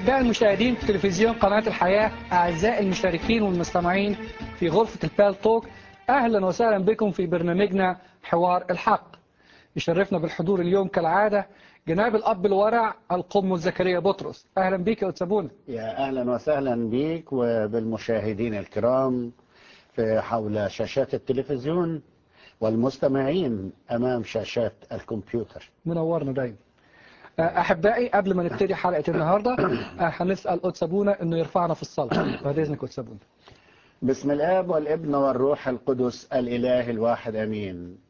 أحباء المشاهدين في تلفزيون قناة الحياة أعزائي المشاركين والمستمعين في غرفة البال توك أهلا وسهلا بكم في برنامجنا حوار الحق يشرفنا بالحضور اليوم كالعادة جناب الأب الورع القم زكريا بطرس أهلا بك يا أتسابونا يا أهلا وسهلا بك وبالمشاهدين الكرام في حول شاشات التلفزيون والمستمعين أمام شاشات الكمبيوتر منورنا دايما أحبائي قبل ما نبتدي حلقة النهاردة هنسأل أتسابونا أنه يرفعنا في الصلاة بعد إذنك أتسابونا بسم الآب والابن والروح القدس الإله الواحد أمين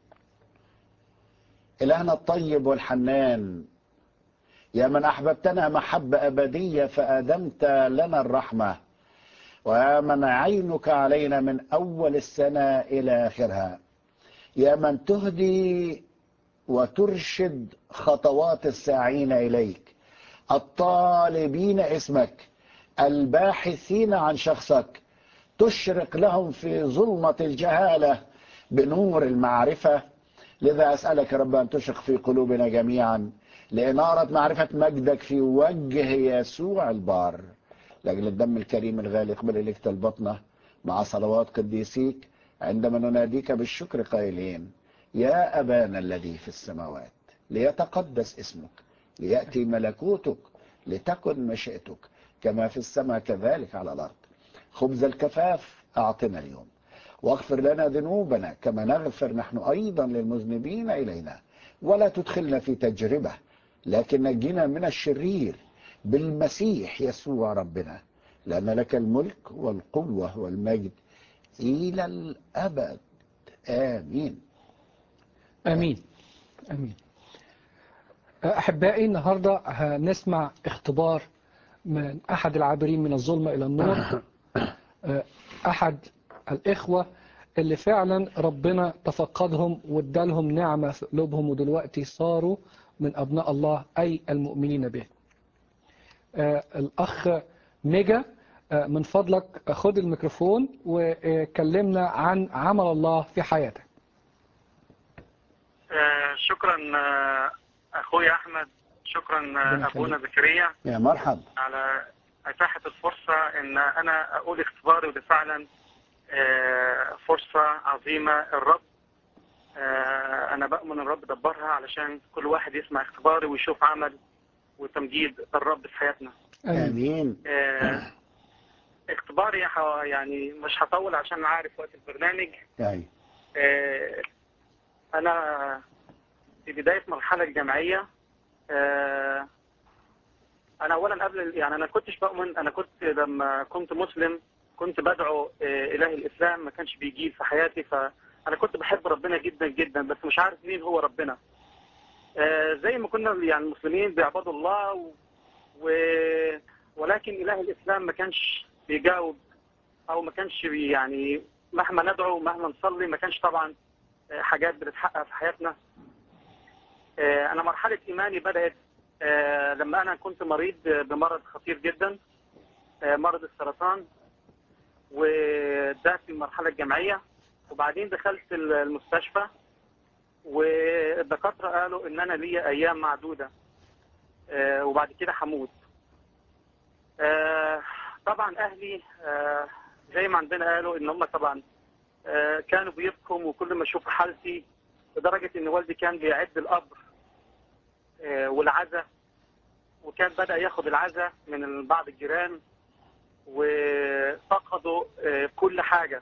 إلهنا الطيب والحنان يا من أحببتنا محبة أبدية فأدمت لنا الرحمة ويا من عينك علينا من أول السنة إلى آخرها يا من تهدي وترشد خطوات الساعين إليك الطالبين اسمك الباحثين عن شخصك تشرق لهم في ظلمة الجهالة بنور المعرفة لذا أسألك رب أن تشرق في قلوبنا جميعا لإنارة معرفة مجدك في وجه يسوع البار لأجل الدم الكريم الغالي قبل إليك طلبتنا مع صلوات قديسيك عندما نناديك بالشكر قائلين يا أبانا الذي في السماوات ليتقدس اسمك ليأتي ملكوتك لتكن مشيئتك كما في السماء كذلك على الأرض خبز الكفاف أعطنا اليوم واغفر لنا ذنوبنا كما نغفر نحن أيضا للمذنبين إلينا ولا تدخلنا في تجربة لكن نجينا من الشرير بالمسيح يسوع ربنا لأن لك الملك والقوة والمجد إلى الأبد آمين آمين آمين أحبائي النهاردة هنسمع اختبار من أحد العابرين من الظلمة إلى النور أحد الإخوة اللي فعلا ربنا تفقدهم وادالهم نعمة في قلوبهم ودلوقتي صاروا من أبناء الله أي المؤمنين به الأخ ميجا من فضلك خد الميكروفون وكلمنا عن عمل الله في حياتك شكرا أخوي أحمد شكرا أبونا زكريا يا مرحب على أتاحة الفرصة أن أنا أقول اختباري وده فعلا فرصة عظيمة الرب أنا بأمن الرب دبرها علشان كل واحد يسمع اختباري ويشوف عمل وتمجيد الرب في حياتنا آمين اختباري يعني مش هطول عشان عارف وقت البرنامج أي. أنا في بداية مرحلة الجامعية أنا أولا قبل يعني أنا كنتش بؤمن أنا كنت لما كنت مسلم كنت بدعو إله الإسلام ما كانش بيجيب في حياتي فأنا كنت بحب ربنا جدا جدا بس مش عارف مين هو ربنا زي ما كنا يعني المسلمين بيعبدوا الله و... و... ولكن إله الإسلام ما كانش بيجاوب أو ما كانش بي يعني مهما ندعو مهما نصلي ما كانش طبعا حاجات بتتحقق في حياتنا أنا مرحلة إيماني بدأت لما أنا كنت مريض بمرض خطير جدا مرض السرطان وده في المرحلة الجامعية وبعدين دخلت المستشفى والدكاترة قالوا ان انا ليا ايام معدودة وبعد كده هموت طبعا اهلي زي ما عندنا قالوا ان هم طبعا كانوا بيبكوا وكل ما يشوفوا حالتي لدرجة ان والدي كان بيعد القبر والعزاء وكان بدأ ياخد العزاء من بعض الجيران وفقدوا كل حاجة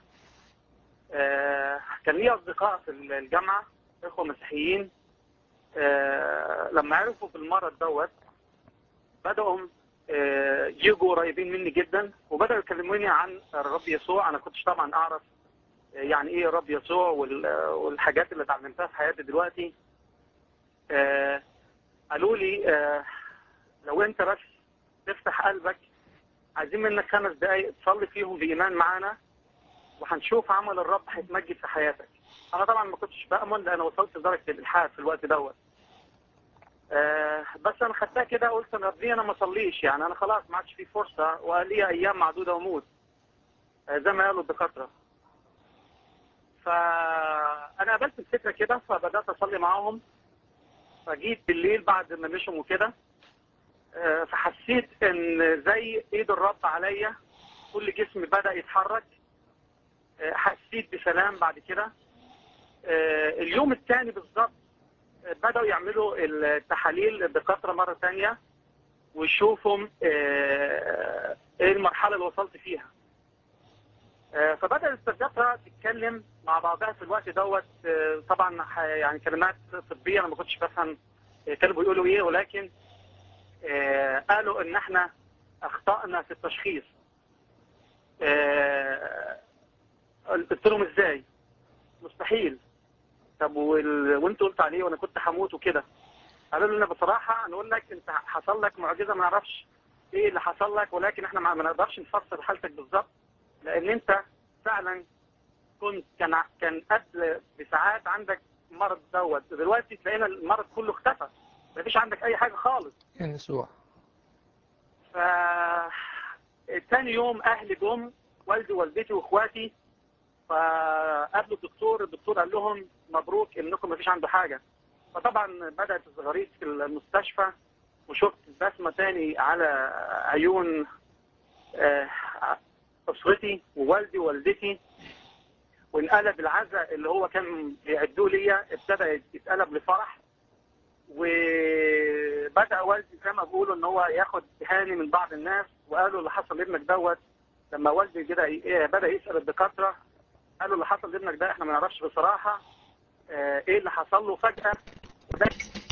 كان لي أصدقاء في الجامعة إخوة مسيحيين لما عرفوا بالمرض دوت بدأوا يجوا قريبين مني جدا وبدأوا يكلموني عن الرب يسوع أنا كنتش طبعا أعرف يعني إيه الرب يسوع والحاجات اللي اتعلمتها في حياتي دلوقتي قالوا لي لو أنت بس تفتح قلبك عايزين منك خمس دقايق تصلي فيهم بإيمان معانا وهنشوف عمل الرب هيتمجد في حياتك انا طبعا ما كنتش بأمن لان وصلت لدرجة الالحاد في الوقت دوت آه بس انا خدتها كده قلت انا ربي انا ما اصليش يعني انا خلاص ما عادش في فرصة وقال لي ايام معدودة وموت آه زي ما قالوا الدكاترة فانا قابلت الفكرة كده فبدأت اصلي معاهم فجيت بالليل بعد ما مشوا وكده آه، فحسيت ان زي ايد الرب عليا كل جسمي بدا يتحرك آه، حسيت بسلام بعد كده آه، اليوم الثاني بالظبط آه، بداوا يعملوا التحاليل بكثره مره ثانيه ويشوفوا آه، ايه المرحله اللي وصلت فيها آه، فبدات الدكاتره تتكلم مع بعضها في الوقت دوت آه، طبعا ح- يعني كلمات طبيه انا ما كنتش بفهم آه، كانوا بيقولوا ايه ولكن آه، قالوا ان احنا اخطانا في التشخيص آه، قلت لهم ازاي مستحيل طب وال... وانت قلت عليه وانا كنت هموت وكده قالوا لي انا بصراحه نقول لك انت حصل لك معجزه ما نعرفش ايه اللي حصل لك ولكن احنا ما ما نقدرش نفسر حالتك بالظبط لان انت فعلا كنت كان ع- كان قبل بساعات عندك مرض دوت دلوقتي تلاقينا المرض كله اختفى مفيش عندك اي حاجه خالص يا يسوع ف تاني يوم اهلي جم والدي ووالدتي واخواتي فقابلوا الدكتور الدكتور قال لهم مبروك انكم مفيش عنده حاجه فطبعا بدات الزغاريد في المستشفى وشفت بسمه تاني على عيون آه، اسرتي ووالدي ووالدتي وانقلب العزاء اللي هو كان بيعدوه ليا ابتدى يتقلب لفرح وبدا والدي زي ما بيقولوا ان هو ياخد تهاني من بعض الناس وقالوا اللي حصل لابنك دوت لما والدي كده ي- بدا يسال الدكاتره قالوا اللي حصل لابنك ده احنا ما نعرفش بصراحه آه، ايه اللي حصل له فجاه ده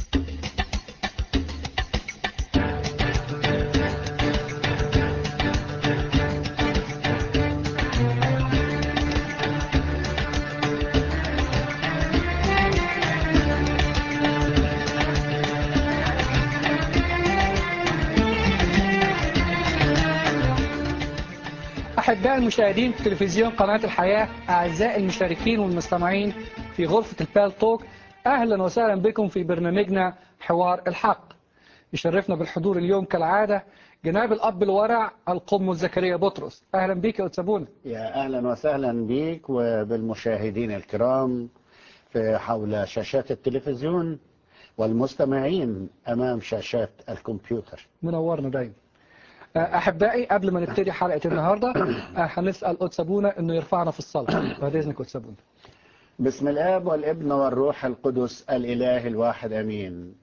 أحباء المشاهدين في تلفزيون قناة الحياة أعزائي المشاركين والمستمعين في غرفة البال توك أهلا وسهلا بكم في برنامجنا حوار الحق يشرفنا بالحضور اليوم كالعادة جناب الأب الورع القم زكريا بطرس أهلا بك يا أتسابونا يا أهلا وسهلا بيك وبالمشاهدين الكرام في حول شاشات التلفزيون والمستمعين أمام شاشات الكمبيوتر منورنا دايما أحبائي قبل ما نبتدي حلقة النهاردة هنسأل أتسابونا أنه يرفعنا في الصلاة بعد إذنك أتسابونا بسم الآب والابن والروح القدس الإله الواحد أمين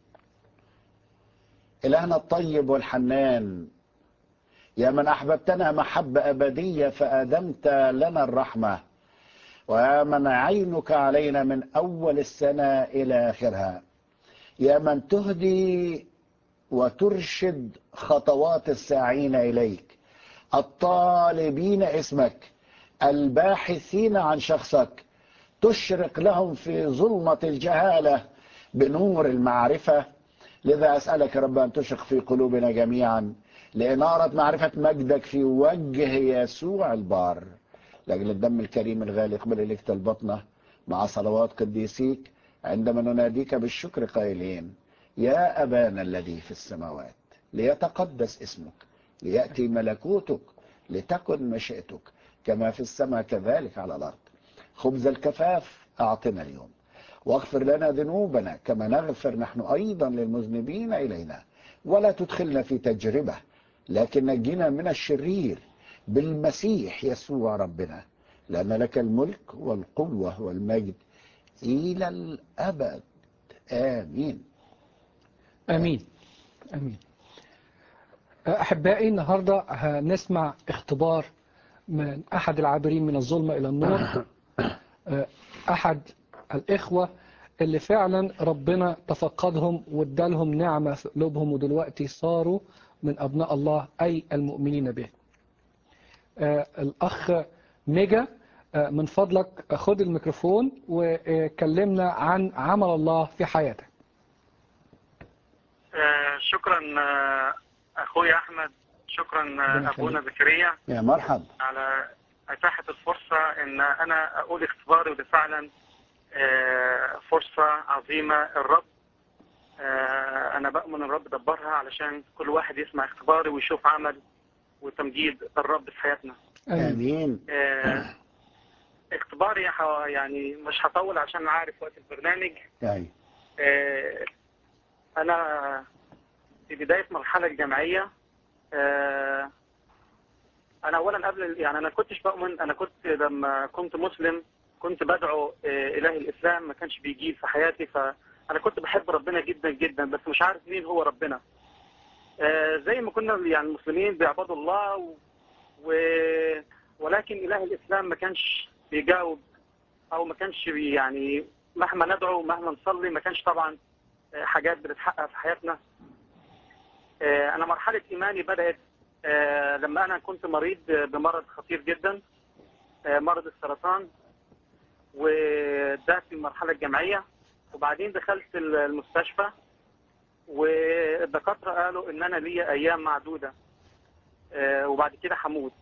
إلهنا الطيب والحنان يا من أحببتنا محبة أبدية فأدمت لنا الرحمة ويا من عينك علينا من أول السنة إلى آخرها يا من تهدي وترشد خطوات الساعين إليك الطالبين اسمك الباحثين عن شخصك تشرق لهم في ظلمة الجهالة بنور المعرفة لذا أسألك يا رب أن تشرق في قلوبنا جميعا لإنارة معرفة مجدك في وجه يسوع البار لأجل الدم الكريم الغالي قبل إليك طلبتنا مع صلوات قديسيك عندما نناديك بالشكر قائلين يا أبانا الذي في السماوات ليتقدس اسمك ليأتي ملكوتك لتكن مشيئتك كما في السماء كذلك على الأرض خبز الكفاف أعطنا اليوم واغفر لنا ذنوبنا كما نغفر نحن أيضا للمذنبين إلينا ولا تدخلنا في تجربة لكن نجنا من الشرير بالمسيح يسوع ربنا لأن لك الملك والقوة والمجد إلى الأبد آمين أمين أمين أحبائي النهاردة هنسمع اختبار من أحد العابرين من الظلمة إلى النور أحد الإخوة اللي فعلا ربنا تفقدهم وادالهم نعمة في قلوبهم ودلوقتي صاروا من أبناء الله أي المؤمنين به الأخ ميجا من فضلك خد الميكروفون وكلمنا عن عمل الله في حياتك آه، شكرا آه، اخويا احمد شكرا آه، ربنا ابونا زكريا يا مرحب على اتاحه الفرصه ان انا اقول اختباري وده فعلا آه، فرصه عظيمه الرب آه، انا بامن الرب دبرها علشان كل واحد يسمع اختباري ويشوف عمل وتمجيد الرب في حياتنا أمين آمين آه، اختباري ح- يعني مش هطول عشان عارف وقت البرنامج أي آه، انا في بداية مرحلة الجامعية آه، أنا أولا قبل يعني أنا كنتش بؤمن أنا كنت لما كنت مسلم كنت بدعو آه، إله الإسلام ما كانش بيجيب في حياتي فأنا كنت بحب ربنا جدا جدا بس مش عارف مين هو ربنا آه، زي ما كنا يعني المسلمين بيعبدوا الله و... و... ولكن إله الإسلام ما كانش بيجاوب أو ما كانش بي يعني مهما ندعو مهما نصلي ما كانش طبعا آه، حاجات بتتحقق في حياتنا آه، أنا مرحلة إيماني بدأت آه، لما أنا كنت مريض بمرض خطير جدا آه، مرض السرطان وده في المرحلة الجامعية وبعدين دخلت المستشفى والدكاترة قالوا إن أنا ليا أيام معدودة آه، وبعد كده هموت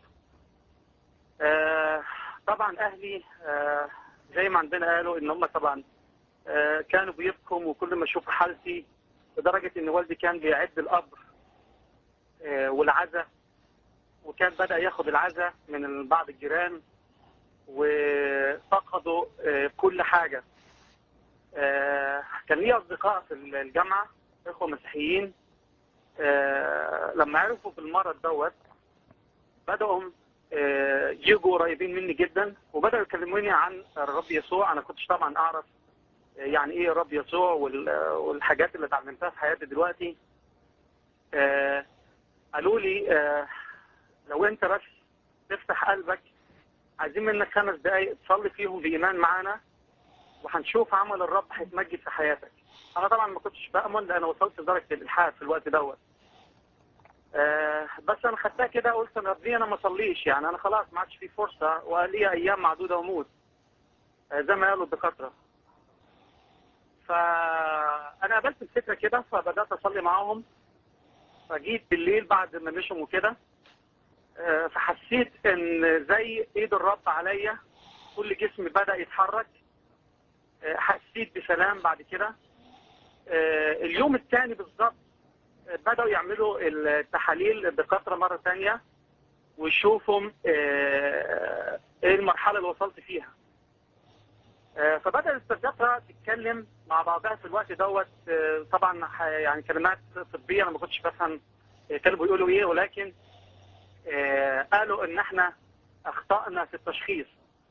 آه، طبعا أهلي آه، زي ما عندنا قالوا إن هم طبعا آه، كانوا بيبكوا وكل ما يشوفوا حالتي لدرجة إن والدي كان بيعد القبر آه، والعزاء وكان بدأ ياخد العزاء من بعض الجيران وفقدوا آه، كل حاجة آه، كان لي أصدقاء في الجامعة إخوة مسيحيين آه، لما عرفوا بالمرض دوت بدأوا آه، يجوا قريبين مني جدا وبدأوا يكلموني عن الرب يسوع أنا كنتش طبعا أعرف يعني إيه الرب يسوع وال- والحاجات اللي اتعلمتها في حياتي دلوقتي آه، قالوا لي آه، لو أنت بس تفتح قلبك عايزين منك خمس دقايق تصلي فيهم بإيمان معانا وهنشوف عمل الرب هيتمجد في حياتك انا طبعا ما كنتش بامن لان وصلت لدرجه الالحاد في الوقت دوت آه بس انا خدتها كده قلت انا ربي انا ما اصليش يعني انا خلاص ما عادش في فرصه ولي ايام معدوده واموت آه زي ما قالوا الدكاتره فانا قابلت الفكره كده فبدات اصلي معاهم فجيت بالليل بعد ما مشوا وكده آه فحسيت ان زي ايد الرب عليا كل جسمي بدا يتحرك آه حسيت بسلام بعد كده آه، اليوم الثاني بالظبط آه، بدأوا يعملوا التحاليل الدكاترة مرة ثانية ويشوفوا آه، ايه المرحلة اللي وصلت فيها آه، فبدأت الدكاترة تتكلم مع بعضها في الوقت دوت آه، طبعا ح- يعني كلمات طبية انا ما كنتش بفهم آه، كانوا بيقولوا ايه ولكن آه، قالوا ان احنا اخطأنا في التشخيص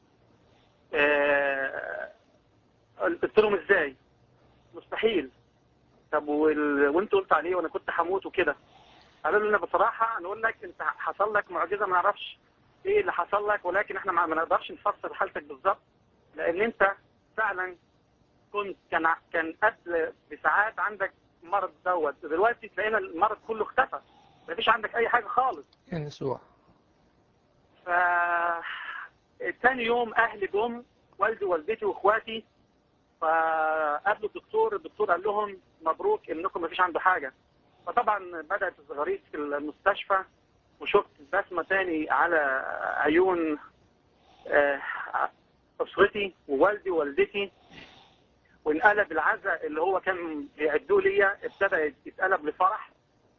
آه، قلت لهم ازاي مستحيل طب وال... وانت قلت عليه وانا كنت هموت وكده قالوا لي انا بصراحه نقول لك انت حصل لك معجزه ما نعرفش ايه اللي حصل لك ولكن احنا ما ما نقدرش نفسر حالتك بالظبط لان انت فعلا كنت كان ع- كان قبل بساعات عندك مرض دوت دلوقتي تلاقينا المرض كله اختفى ما فيش عندك اي حاجه خالص يا يسوع ف تاني يوم اهلي جم والدي ووالدتي واخواتي فقابلوا الدكتور الدكتور قال لهم مبروك انكم مفيش عنده حاجه فطبعا بدات الزغاريد في المستشفى وشفت بسمه تاني على عيون آه، اسرتي ووالدي ووالدتي وانقلب العزاء اللي هو كان بيعدوه ليا ابتدى يتقلب لفرح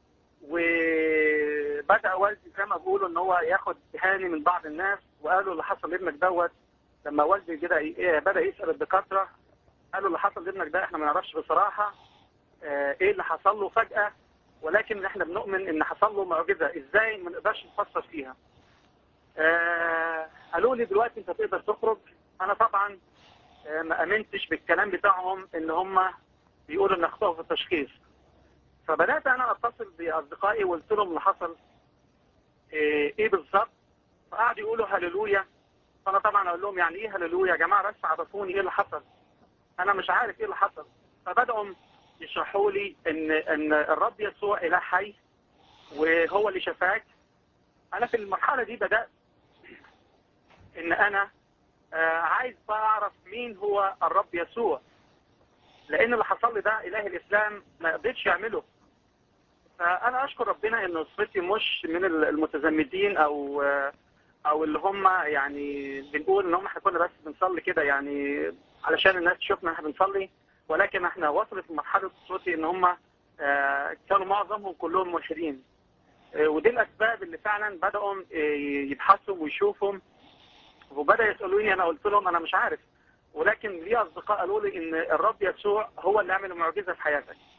وبدا والدي زي ما بيقولوا ان هو ياخد تهاني من بعض الناس وقالوا اللي حصل لابنك دوت لما والدي كده ي- بدا يسال الدكاتره قالوا اللي حصل لابنك ده احنا ما نعرفش بصراحه آه، ايه اللي حصل له فجاه ولكن احنا بنؤمن ان حصل له معجزه ازاي ما نقدرش نفسر فيها آه، قالوا لي دلوقتي انت تقدر تخرج انا طبعا آه، ما امنتش بالكلام بتاعهم ان هم بيقولوا ان اخطاوا في التشخيص فبدات انا اتصل باصدقائي وقلت لهم اللي حصل ايه إيه بالظبط فقعدوا يقولوا هللويا فانا طبعا اقول لهم يعني ايه هللويا يا جماعه بس عرفوني ايه اللي حصل انا مش عارف ايه اللي حصل فبداوا يشرحوا لي ان ان الرب يسوع اله حي وهو اللي شفاك انا في المرحله دي بدات ان انا آه، عايز بقى اعرف مين هو الرب يسوع لان اللي حصل لي ده اله الاسلام ما قدرش يعمله فانا اشكر ربنا ان اسرتي مش من المتزمتين او آه، او اللي هم يعني بنقول ان هم احنا كنا بس بنصلي كده يعني علشان الناس تشوفنا احنا بنصلي ولكن احنا وصلت لمرحله صوتي ان هم آه، كانوا معظمهم كلهم ملحدين آه، ودي الاسباب اللي فعلا بداوا آه، يبحثوا ويشوفوا وبدا يسالوني انا قلت لهم انا مش عارف ولكن لي اصدقاء قالوا لي ان الرب يسوع هو اللي عمل معجزه في حياتك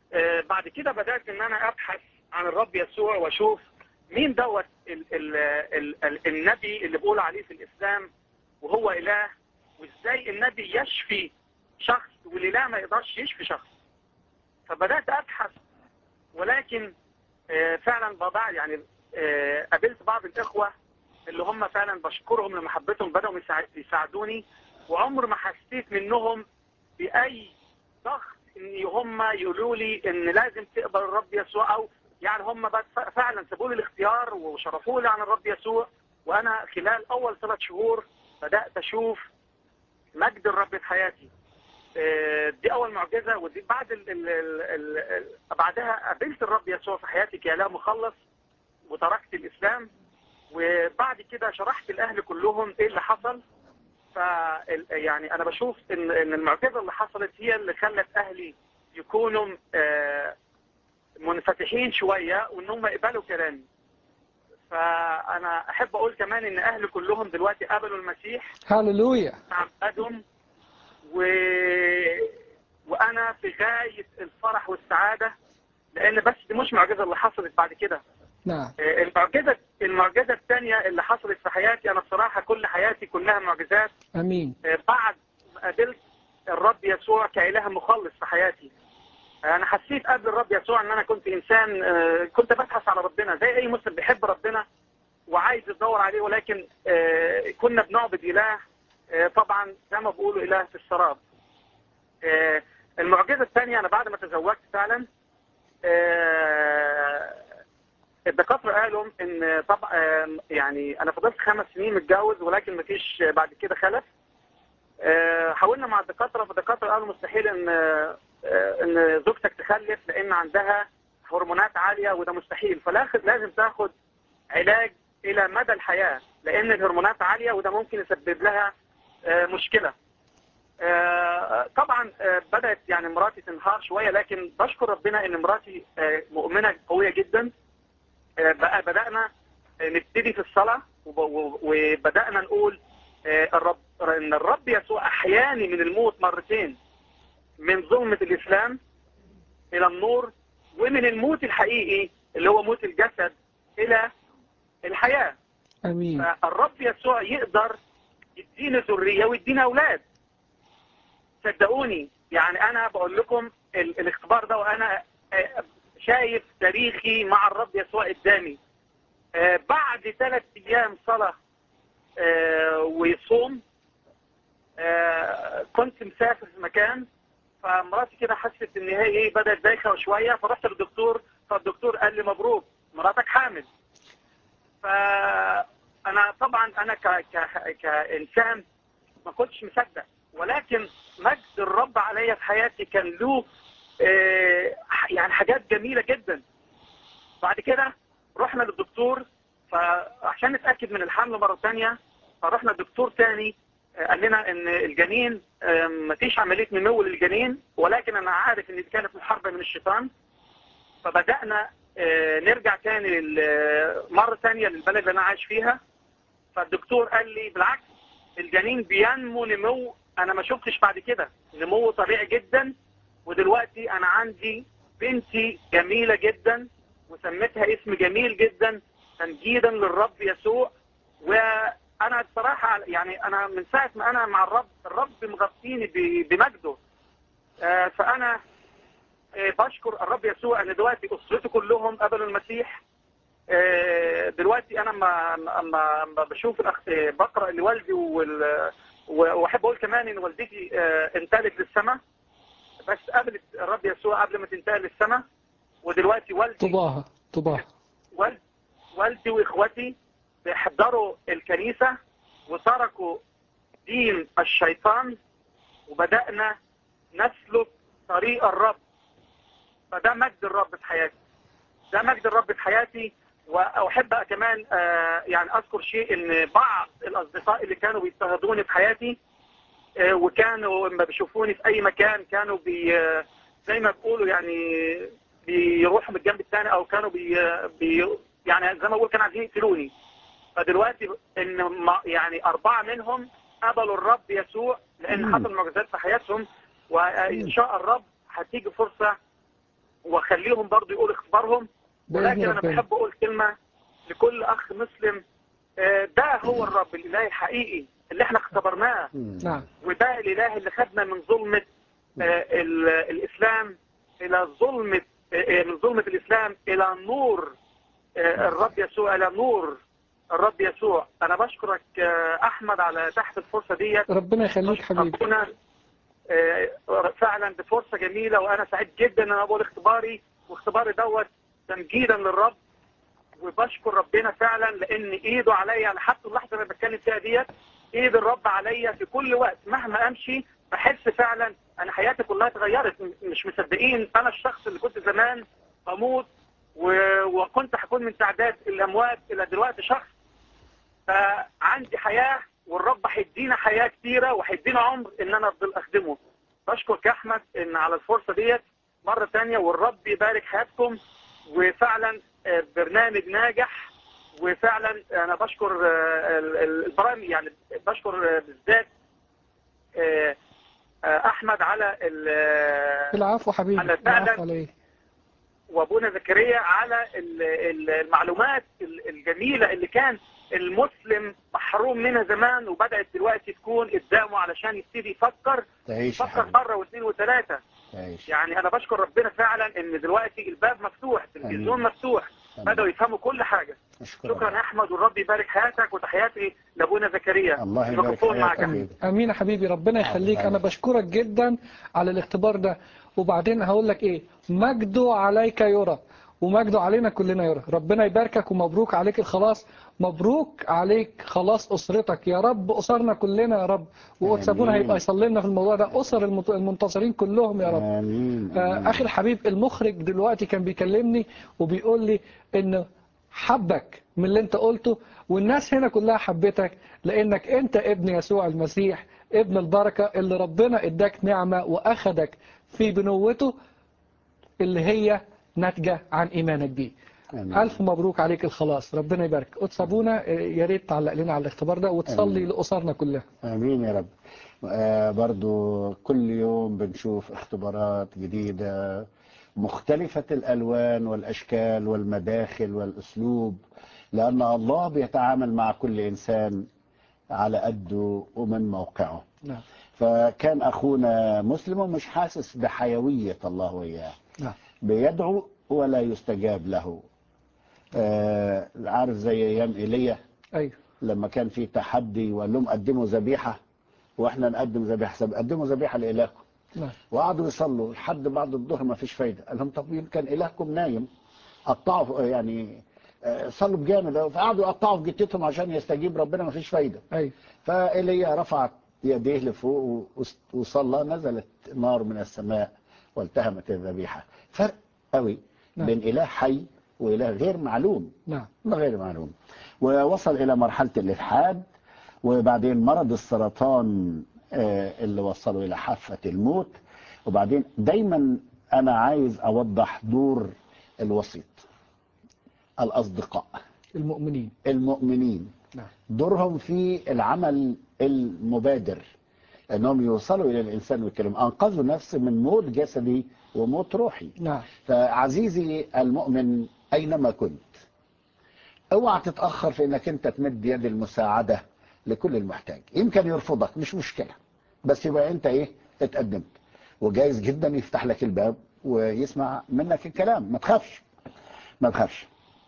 آه، بعد كده بدات ان انا ابحث عن الرب يسوع واشوف مين دوت ال ال ال ال النبي اللي بيقول عليه في الاسلام وهو اله وازاي النبي يشفي شخص والاله ما يقدرش يشفي شخص فبدات ابحث ولكن آه، فعلا بضع يعني آه، قابلت بعض الاخوه اللي هم فعلا بشكرهم لمحبتهم بداوا يساعد- يساعدوني وعمر ما حسيت منهم باي ضغط ان هم يقولوا لي ان لازم تقبل الرب يسوع او يعني هم بس فعلا سابوا لي الاختيار وشرفوا لي عن الرب يسوع وانا خلال اول ثلاث شهور بدات اشوف مجد الرب في حياتي آه، دي اول معجزه ودي بعد ال ال ال ال بعدها قابلت الرب يسوع في حياتي كاله مخلص وتركت الاسلام وبعد كده شرحت الاهل كلهم ايه اللي حصل ف يعني انا بشوف ان ان المعجزه اللي حصلت هي اللي خلت اهلي يكونوا آه، منفتحين شويه وان هم يقبلوا كلامي فانا احب اقول كمان ان اهلي كلهم دلوقتي قبلوا المسيح هللويا تعبدهم و... وانا في غايه الفرح والسعاده لان بس دي مش معجزه اللي حصلت بعد كده نعم آه، المعجزه المعجزه الثانيه اللي حصلت في حياتي انا بصراحه كل حياتي كلها معجزات امين آه، بعد ما قابلت الرب يسوع كاله مخلص في حياتي آه، انا حسيت قبل الرب يسوع ان انا كنت انسان آه، كنت ببحث على ربنا زي اي مسلم بيحب ربنا وعايز يدور عليه ولكن آه، كنا بنعبد اله آه، طبعا زي ما بيقولوا اله في السراب آه، المعجزه الثانيه انا بعد ما تزوجت فعلا آه، الدكاتره قالوا ان طبعا آه، يعني انا فضلت خمس سنين متجوز ولكن مفيش بعد كده خلف آه، حاولنا مع الدكاتره فالدكاتره قالوا مستحيل ان آه، ان زوجتك تخلف لان عندها هرمونات عاليه وده مستحيل فلازم تاخد علاج الى مدى الحياه لان الهرمونات عاليه وده ممكن يسبب لها آه، مشكله آه، طبعا آه، بدات يعني مراتي تنهار شويه لكن بشكر ربنا ان مراتي آه، مؤمنه قويه جدا آه، بقى بدانا آه، نبتدي في الصلاه وب- وب- وبدانا نقول آه، الرب ان الرب يسوع احياني من الموت مرتين من ظلمه الاسلام الى النور ومن الموت الحقيقي اللي هو موت الجسد الى الحياه امين فالرب يسوع يقدر يدينا ذريه ويدينا اولاد صدقوني يعني انا بقول لكم ال- الاختبار ده وانا آه، شايف تاريخي مع الرب يسوع قدامي آه، بعد ثلاث ايام صلاه آه، وصوم آه، كنت مسافر في مكان فمراتي كده حست ان هي ايه بدات دايخه شويه فرحت للدكتور فالدكتور قال لي مبروك مراتك حامل فانا طبعا انا ك... ك... كانسان ما كنتش مصدق ولكن مجد الرب عليا في حياتي كان له آه، يعني حاجات جميله جدا بعد كده رحنا للدكتور فعشان نتاكد من الحمل مره ثانيه فرحنا لدكتور ثاني قال لنا ان الجنين آه، مفيش عمليه نمو للجنين ولكن انا عارف ان دي كانت محاربه من الشيطان فبدانا آه، نرجع تاني لل- مره ثانيه للبلد اللي انا عايش فيها فالدكتور قال لي بالعكس الجنين بينمو نمو انا ما شفتش بعد كده نمو طبيعي جدا ودلوقتي انا عندي بنتي جميله جدا وسميتها اسم جميل جدا تمجيدا للرب يسوع وانا بصراحه يعني انا من ساعه ما انا مع الرب الرب مغطيني ب- بمجده آه، فانا آه، بشكر الرب يسوع ان دلوقتي اسرتي كلهم قبلوا المسيح آه، دلوقتي انا ما ما ما بشوف الأخ... آه، بقرا لوالدي وال... و- واحب اقول كمان ان والدتي آه، انتقلت للسماء بس قبلت الرب يسوع قبل ما تنتقل للسماء ودلوقتي والدي طباها طباها والد والدي واخواتي بيحضروا الكنيسه وتركوا دين الشيطان وبدانا نسلك طريق الرب فده مجد الرب في حياتي ده مجد الرب في حياتي واحب كمان آه، يعني اذكر شيء ان بعض الاصدقاء اللي كانوا بيضطهدوني في حياتي آه، وكانوا لما بيشوفوني في اي مكان كانوا بي آه، زي ما بيقولوا يعني بيروحوا من الجنب الثاني او كانوا بي, بي يعني زي ما بقول كانوا عايزين يقتلوني فدلوقتي ان ما- يعني اربعه منهم قبلوا الرب يسوع لان مم. حصل معجزات في حياتهم وان شاء الرب هتيجي فرصه واخليهم برضو يقولوا اختبارهم بإذن ولكن انا ربنا. بحب اقول كلمه لكل اخ مسلم آه، ده هو الرب الاله الحقيقي اللي احنا اختبرناه مم. نعم وده الاله اللي خدنا من ظلمه آه، ال- الاسلام الى ظلمه آه، من ظلمه الاسلام الى نور آه، الرب يسوع الى نور الرب يسوع انا بشكرك آه، احمد على تحت الفرصه ديت ربنا يخليك حبيبي أبونا آه، فعلا دي فرصة جميلة وأنا سعيد جدا إن أنا بقول اختباري واختباري دوت تمجيدا للرب وبشكر ربنا فعلا لأن إيده عليا أنا حتى اللحظة اللي أنا بتكلم فيها ديت إيد الرب عليا في كل وقت مهما أمشي بحس فعلا أنا حياتي كلها اتغيرت م- مش مصدقين أنا الشخص اللي كنت زمان بموت و- وكنت هكون من تعداد الأموات إلى دلوقتي شخص فعندي حياة والرب هيدينا حياة كتيرة وهيدينا عمر ان انا افضل اخدمه بشكرك يا احمد ان على الفرصة ديت مرة تانية والرب يبارك حياتكم وفعلا آه، برنامج ناجح وفعلا انا بشكر آه، ال- ال- البرامج يعني بشكر آه، بالذات آه، آه، احمد على ال- العفو حبيبي على فعلا العفو عليه وابونا زكريا على ال- ال- المعلومات ال- الجميله اللي كان المسلم محروم منها زمان وبدات دلوقتي تكون قدامه علشان يبتدي يفكر تعيش يا يفكر حبيبي مره واثنين وثلاثه تعيش يعني انا بشكر ربنا فعلا ان دلوقتي الباب مفتوح التلفزيون مفتوح آمين. بداوا يفهموا كل حاجه أشكرك. شكرا يا احمد والرب يبارك حياتك وتحياتي لابونا زكريا الله يبارك الميكروفون معك حياتك. يا امين امين يا حبيبي ربنا يخليك انا بشكرك جدا على الاختبار ده وبعدين هقول لك ايه مجده عليك يرى ومجده علينا كلنا يرى ربنا يباركك ومبروك عليك الخلاص مبروك عليك خلاص اسرتك يا رب اسرنا كلنا يا رب واتسابونا آمين. هيبقى يصلي لنا في الموضوع ده اسر المت- المنتصرين كلهم يا رب آمين آه، آمين. اخي الحبيب المخرج دلوقتي كان بيكلمني وبيقول لي ان حبك من اللي انت قلته والناس هنا كلها حبتك لانك انت ابن يسوع المسيح ابن البركة اللي ربنا اداك نعمة واخدك في بنوته اللي هي ناتجة عن ايمانك بيه آمين. الف مبروك عليك الخلاص ربنا يبارك قدس ابونا آه، يا ريت تعلق لنا على الاختبار ده وتصلي آمين. لاسرنا كلها امين يا رب آه برضو كل يوم بنشوف اختبارات جديدة مختلفة الالوان والاشكال والمداخل والاسلوب لان الله بيتعامل مع كل انسان على قده ومن موقعه نعم فكان اخونا مسلم ومش حاسس بحيوية الله وياه نعم بيدعو ولا يستجاب له آه عارف زي ايام ايليا ايوه لما كان في تحدي وقال لهم قدموا ذبيحه واحنا نقدم ذبيحه سب- قدموا ذبيحه لالهكم نعم وقعدوا يصلوا لحد بعد الظهر ما فيش فايده قال لهم طب يمكن الهكم نايم قطعوا يعني آه، صلوا بجامد فقعدوا يقطعوا في جتتهم عشان يستجيب ربنا ما فيش فايده ايوه فايليا رفعت يديه لفوق و- وصلى نزلت نار من السماء والتهمت الذبيحه فرق قوي نعم. بين اله حي واله غير معلوم نعم غير معلوم ووصل إلى مرحلة الإلحاد وبعدين مرض السرطان آه، اللي وصله إلى حافة الموت وبعدين دايما أنا عايز أوضح دور الوسيط الأصدقاء المؤمنين المؤمنين نعم دورهم في العمل المبادر انهم يوصلوا الى الانسان ويتكلموا انقذوا نفس من موت جسدي وموت روحي نعم فعزيزي المؤمن أينما كنت اوعى تتأخر في انك انت تمد يد المساعدة لكل المحتاج يمكن يرفضك مش مشكلة بس يبقى انت ايه اتقدمت وجايز جدا يفتح لك الباب ويسمع منك الكلام ما تخافش ما تخافش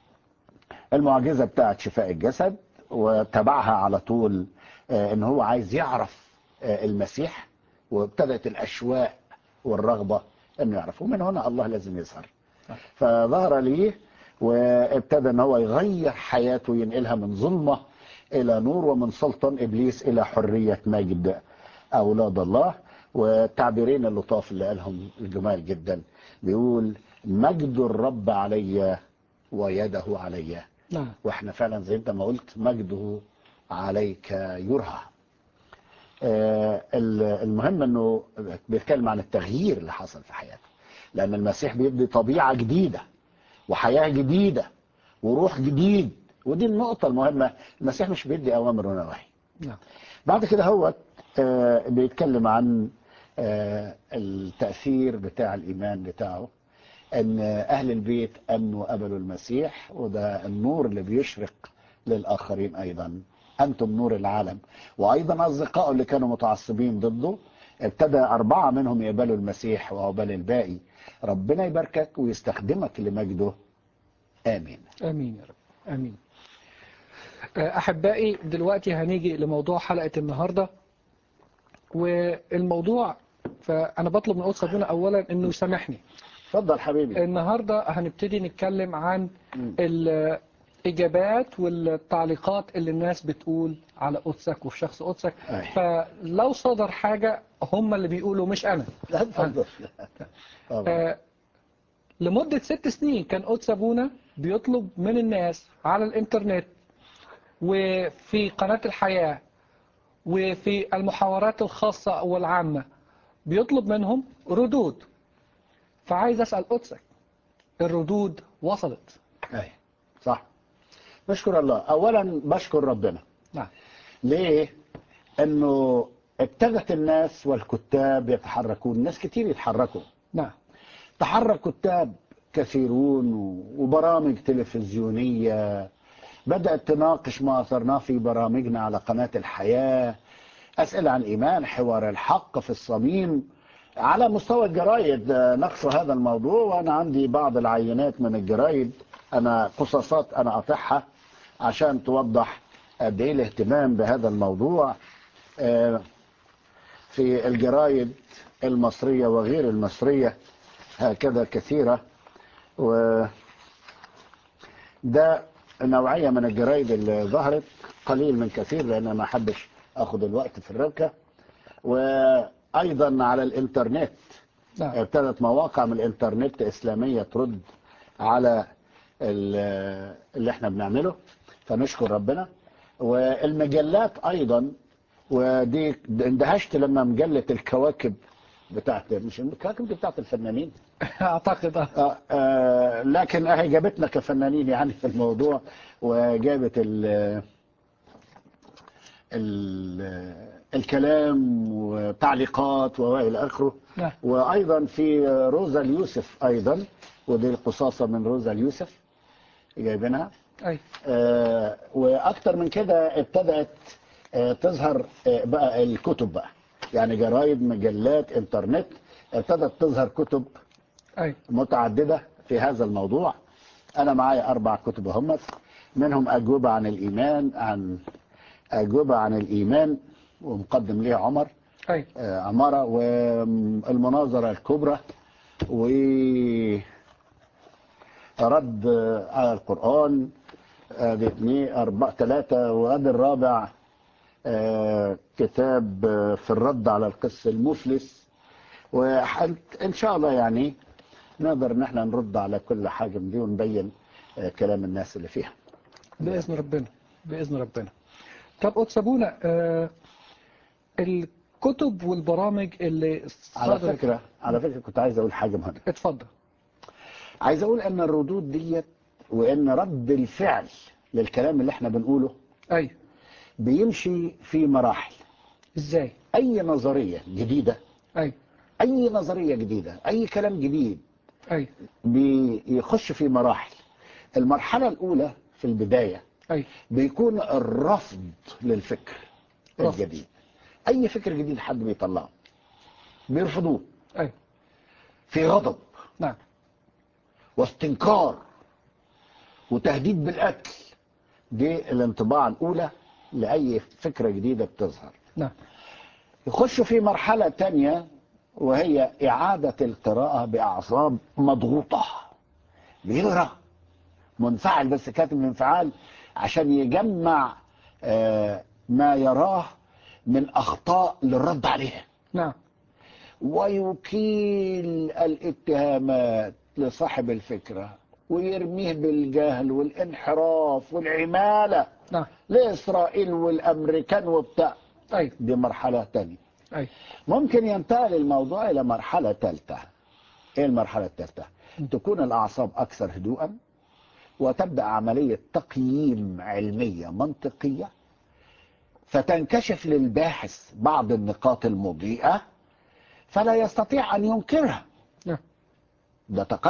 المعجزة بتاعت شفاء الجسد وتبعها على طول آه، ان هو عايز يعرف آه، المسيح وابتدت الاشواق والرغبة انه يعرف ومن هنا الله لازم يظهر فظهر ليه وابتدى ان هو يغير حياته ينقلها من ظلمة الى نور ومن سلطان ابليس الى حرية مجد اولاد الله والتعبيرين اللطاف اللي قالهم الجمال جدا بيقول مجد الرب علي ويده علي نعم واحنا فعلا زي انت ما قلت مجده عليك يرهى آه، ال- المهم انه بيتكلم عن التغيير اللي حصل في حياته لان المسيح بيدي طبيعة جديدة وحياة جديدة وروح جديد ودي النقطة المهمة المسيح مش بيدي اوامر ونواهي نعم بعد كده هو آه، بيتكلم عن آه، التأثير بتاع الإيمان بتاعه ان اهل البيت امنوا وقبلوا المسيح وده النور اللي بيشرق للاخرين ايضا انتم نور العالم وايضا اصدقائه اللي كانوا متعصبين ضده ابتدى اربعه منهم يقبلوا المسيح وعقبال الباقي ربنا يباركك ويستخدمك لمجده امين امين يا رب امين آه، احبائي دلوقتي هنيجي لموضوع حلقة النهاردة والموضوع فانا بطلب من قدس ابونا اولا انه يسامحني اتفضل حبيبي النهاردة هنبتدي نتكلم عن مم. الإجابات والتعليقات اللي الناس بتقول على قدسك وفي شخص قدسك أي. فلو صدر حاجة هم اللي بيقولوا مش أنا لا اتفضل طبعا آه، لمدة ست سنين كان قدس أبونا بيطلب من الناس على الإنترنت وفي قناة الحياة وفي المحاورات الخاصة والعامة بيطلب منهم ردود فعايز أسأل قدسك الردود وصلت اي صح نشكر الله اولا بشكر ربنا نعم ليه انه ابتدت الناس والكتاب يتحركون ناس كتير يتحركوا نعم تحرك كتاب كثيرون وبرامج تلفزيونية بدأت تناقش ما أثرناه في برامجنا على قناة الحياة أسئلة عن الإيمان حوار الحق في الصميم على مستوى الجرايد آه، ناقشوا هذا الموضوع وأنا عندي بعض العينات من الجرايد أنا قصصات أنا أطرحها عشان توضح قد إيه الاهتمام بهذا الموضوع آه، في الجرايد المصرية وغير المصرية هكذا كثيرة و ده نوعية من الجرايد اللي ظهرت قليل من كثير لأن ما حدش أخذ الوقت في الربكة وأيضا على الإنترنت نعم ابتدت مواقع من الإنترنت إسلامية ترد على ال- اللي احنا بنعمله فنشكر ربنا والمجلات أيضا ودي اندهشت لما مجلة الكواكب بتاعت مش الكواكب دي بتاعت الفنانين أعتقد آه. آه آه لكن اهي جابتنا كفنانين يعني في الموضوع وجابت ال ال الكلام وتعليقات والى اخره نعم وايضا في روزا اليوسف ايضا ودي القصاصه من روزا اليوسف جايبينها أي آه واكتر من كده ابتدات آه تظهر آه بقى الكتب بقى يعني جرايد مجلات انترنت ابتدت تظهر كتب أي متعددة في هذا الموضوع أنا معايا أربع كتب هم منهم أجوبة عن الإيمان عن أجوبة عن الإيمان ومقدم ليها عمر أي آه، عمارة والمناظرة الكبرى ورد على القرآن ادي اثنين أربعة ثلاثة وادي الرابع آه، كتاب آه، في الرد على القس المفلس وإن شاء الله يعني نقدر ان احنا نرد على كل حاجة من دي ونبين آه، كلام الناس اللي فيها بإذن ربنا بإذن ربنا طب قدس أبونا آه الكتب والبرامج اللي على صدرت- فكرة على فكرة كنت عايز اقول حاجة مهمة اتفضل عايز اقول ان الردود ديت وان رد الفعل للكلام اللي احنا بنقوله أي بيمشي في مراحل إزاي اي نظرية جديدة أي اي نظرية جديدة اي كلام جديد أي بيخش في مراحل المرحلة الاولى في البداية أي بيكون الرفض للفكر رفض. الجديد اي فكر جديد حد بيطلعه بيرفضوه أي في غضب نعم واستنكار وتهديد بالقتل دي الانطباع الاولى لاي فكره جديده بتظهر نعم يخش في مرحله تانية وهي اعاده القراءه باعصاب مضغوطه بيقرا منفعل بس كاتب انفعال عشان يجمع آه، ما يراه من اخطاء للرد عليها نعم ويكيل الاتهامات لصاحب الفكرة ويرميه بالجهل والانحراف والعمالة نعم لإسرائيل والأمريكان وبتاع أي دي مرحلة تانية أي ممكن ينتقل الموضوع إلى مرحلة ثالثة إيه المرحلة الثالثة؟ تكون الأعصاب أكثر هدوءا وتبدأ عملية تقييم علمية منطقية فتنكشف للباحث بعض النقاط المضيئة فلا يستطيع أن ينكرها نعم ده تقدم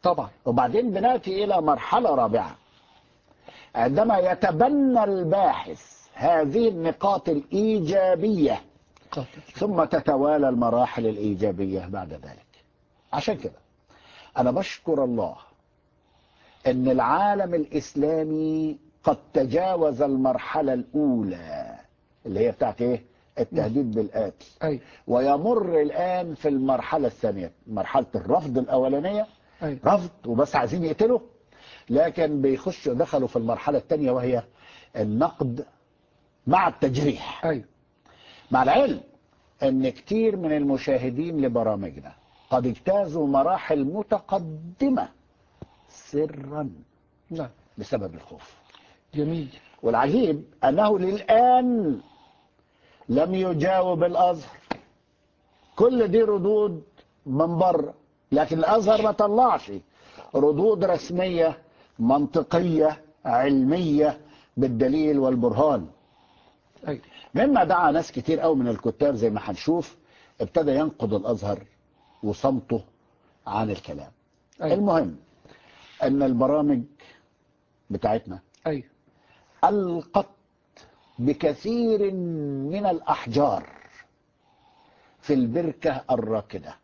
طبعا وبعدين بناتي إلى مرحلة رابعة عندما يتبنى الباحث هذه النقاط الإيجابية قاتل. ثم تتوالى المراحل الإيجابية بعد ذلك عشان كده أنا بشكر الله أن العالم الإسلامي قد تجاوز المرحلة الأولى اللي هي بتاعت إيه؟ التهديد بالقتل أي ويمر الآن في المرحلة الثانية مرحلة الرفض الأولانية أي رفض وبس عايزين يقتلوا لكن بيخشوا دخلوا في المرحلة الثانية وهي النقد مع التجريح أي مع العلم ان كتير من المشاهدين لبرامجنا قد اجتازوا مراحل متقدمة سرا نعم بسبب الخوف جميل والعجيب انه للآن لم يجاوب الازهر كل دي ردود من بره لكن الازهر ما طلعش ردود رسمية منطقية علمية بالدليل والبرهان أي مما دعا ناس كتير قوي من الكتاب زي ما هنشوف ابتدى ينقض الازهر وصمته عن الكلام أي المهم ان البرامج بتاعتنا أي القت بكثير من الاحجار في البركه الراكده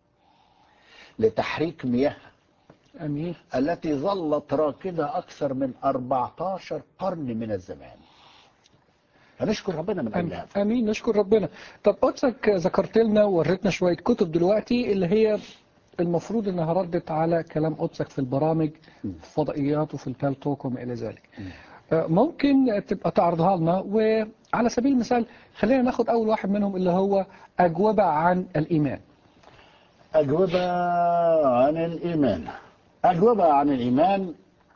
لتحريك مياه أمين التي ظلت راكده اكثر من 14 قرن من الزمان فنشكر ربنا من اجل أمين, هذا أمين نشكر ربنا طب قدسك ذكرت لنا ووريتنا شوية كتب دلوقتي اللي هي المفروض انها ردت على كلام قدسك في البرامج في الفضائيات وفي البالتوك وما الى ذلك آه، ممكن تبقى تعرضها لنا وعلى سبيل المثال خلينا ناخد اول واحد منهم اللي هو اجوبة عن الايمان أجوبة عن الإيمان أجوبة عن الإيمان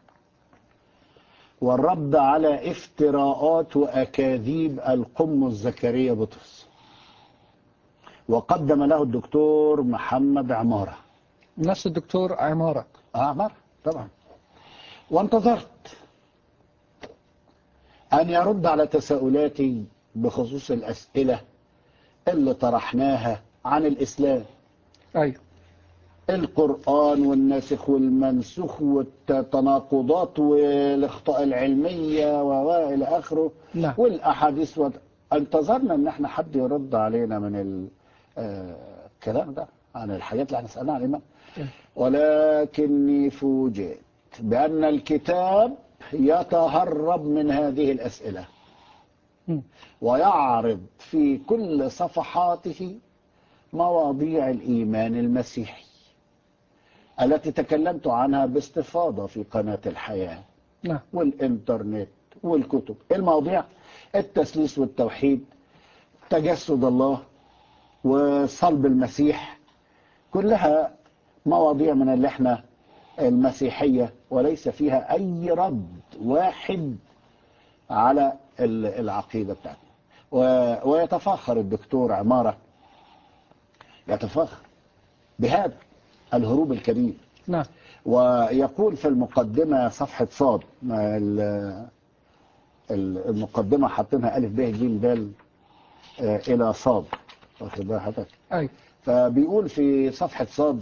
والرد على افتراءات وأكاذيب القمص زكريا بطرس وقدم له الدكتور محمد عمارة نفس الدكتور عمارة آه عمارة طبعا وانتظرت أن يرد على تساؤلاتي بخصوص الأسئلة اللي طرحناها عن الإسلام ايوه القرآن والناسخ والمنسوخ والتناقضات والاخطاء العلمية وإلى آخره نعم. والأحاديث وت... انتظرنا إن احنا حد يرد علينا من ال- آه، الكلام ده عن الحاجات اللي احنا سألنا عن الإيمان إيه. ولكني فوجئت بأن الكتاب يتهرب من هذه الأسئلة مم. ويعرض في كل صفحاته مواضيع الإيمان المسيحي التي تكلمت عنها باستفاضة في قناة الحياة نعم والإنترنت والكتب المواضيع التثليث والتوحيد تجسد الله وصلب المسيح كلها مواضيع من اللي احنا المسيحية وليس فيها أي رد واحد على ال- العقيدة بتاعتنا و- ويتفاخر الدكتور عمارة يتفاخر بهذا الهروب الكبير نعم ويقول في المقدمة صفحة صاد ما ال- ال- المقدمة حاطينها ألف ب ج د آه، إلى صاد واخد بال حضرتك ايوه فبيقول في صفحة صاد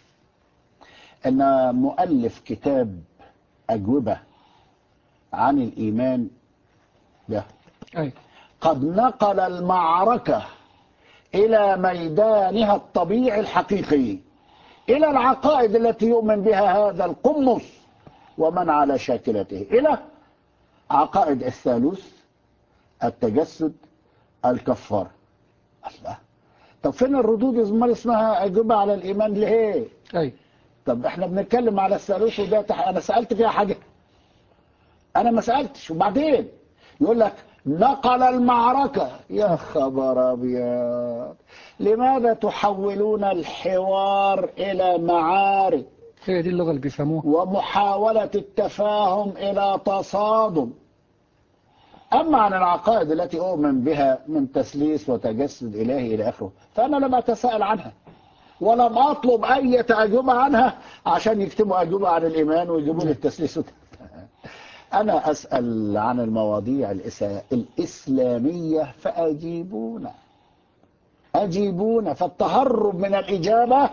أن مؤلف كتاب أجوبة عن الإيمان ده ايوه قد نقل المعركة إلى ميدانها الطبيعي الحقيقي إلى العقائد التي يؤمن بها هذا القمص ومن على شاكلته إلى عقائد الثالوث التجسد الكفارة الله طب فين الردود امال اسمها أجوبة على الإيمان ليه ايوه طب احنا بنتكلم على الثالوث وده تح... انا سألت فيها حاجة انا ما سألتش وبعدين يقول لك نقل المعركة يا خبر ابيض لماذا تحولون الحوار الى معارك هي دي اللغة اللي بيفهموها ومحاولة التفاهم الى تصادم اما عن العقائد التي اؤمن بها من تثليث وتجسد الهي الى اخره فانا لم اتساءل عنها ولم اطلب اي اجوبه عنها عشان يكتبوا اجوبه عن الايمان ويجيبوا لي التثليث وت- انا اسال عن المواضيع الإس- الاسلاميه فاجيبونا اجيبونا فالتهرب من الاجابه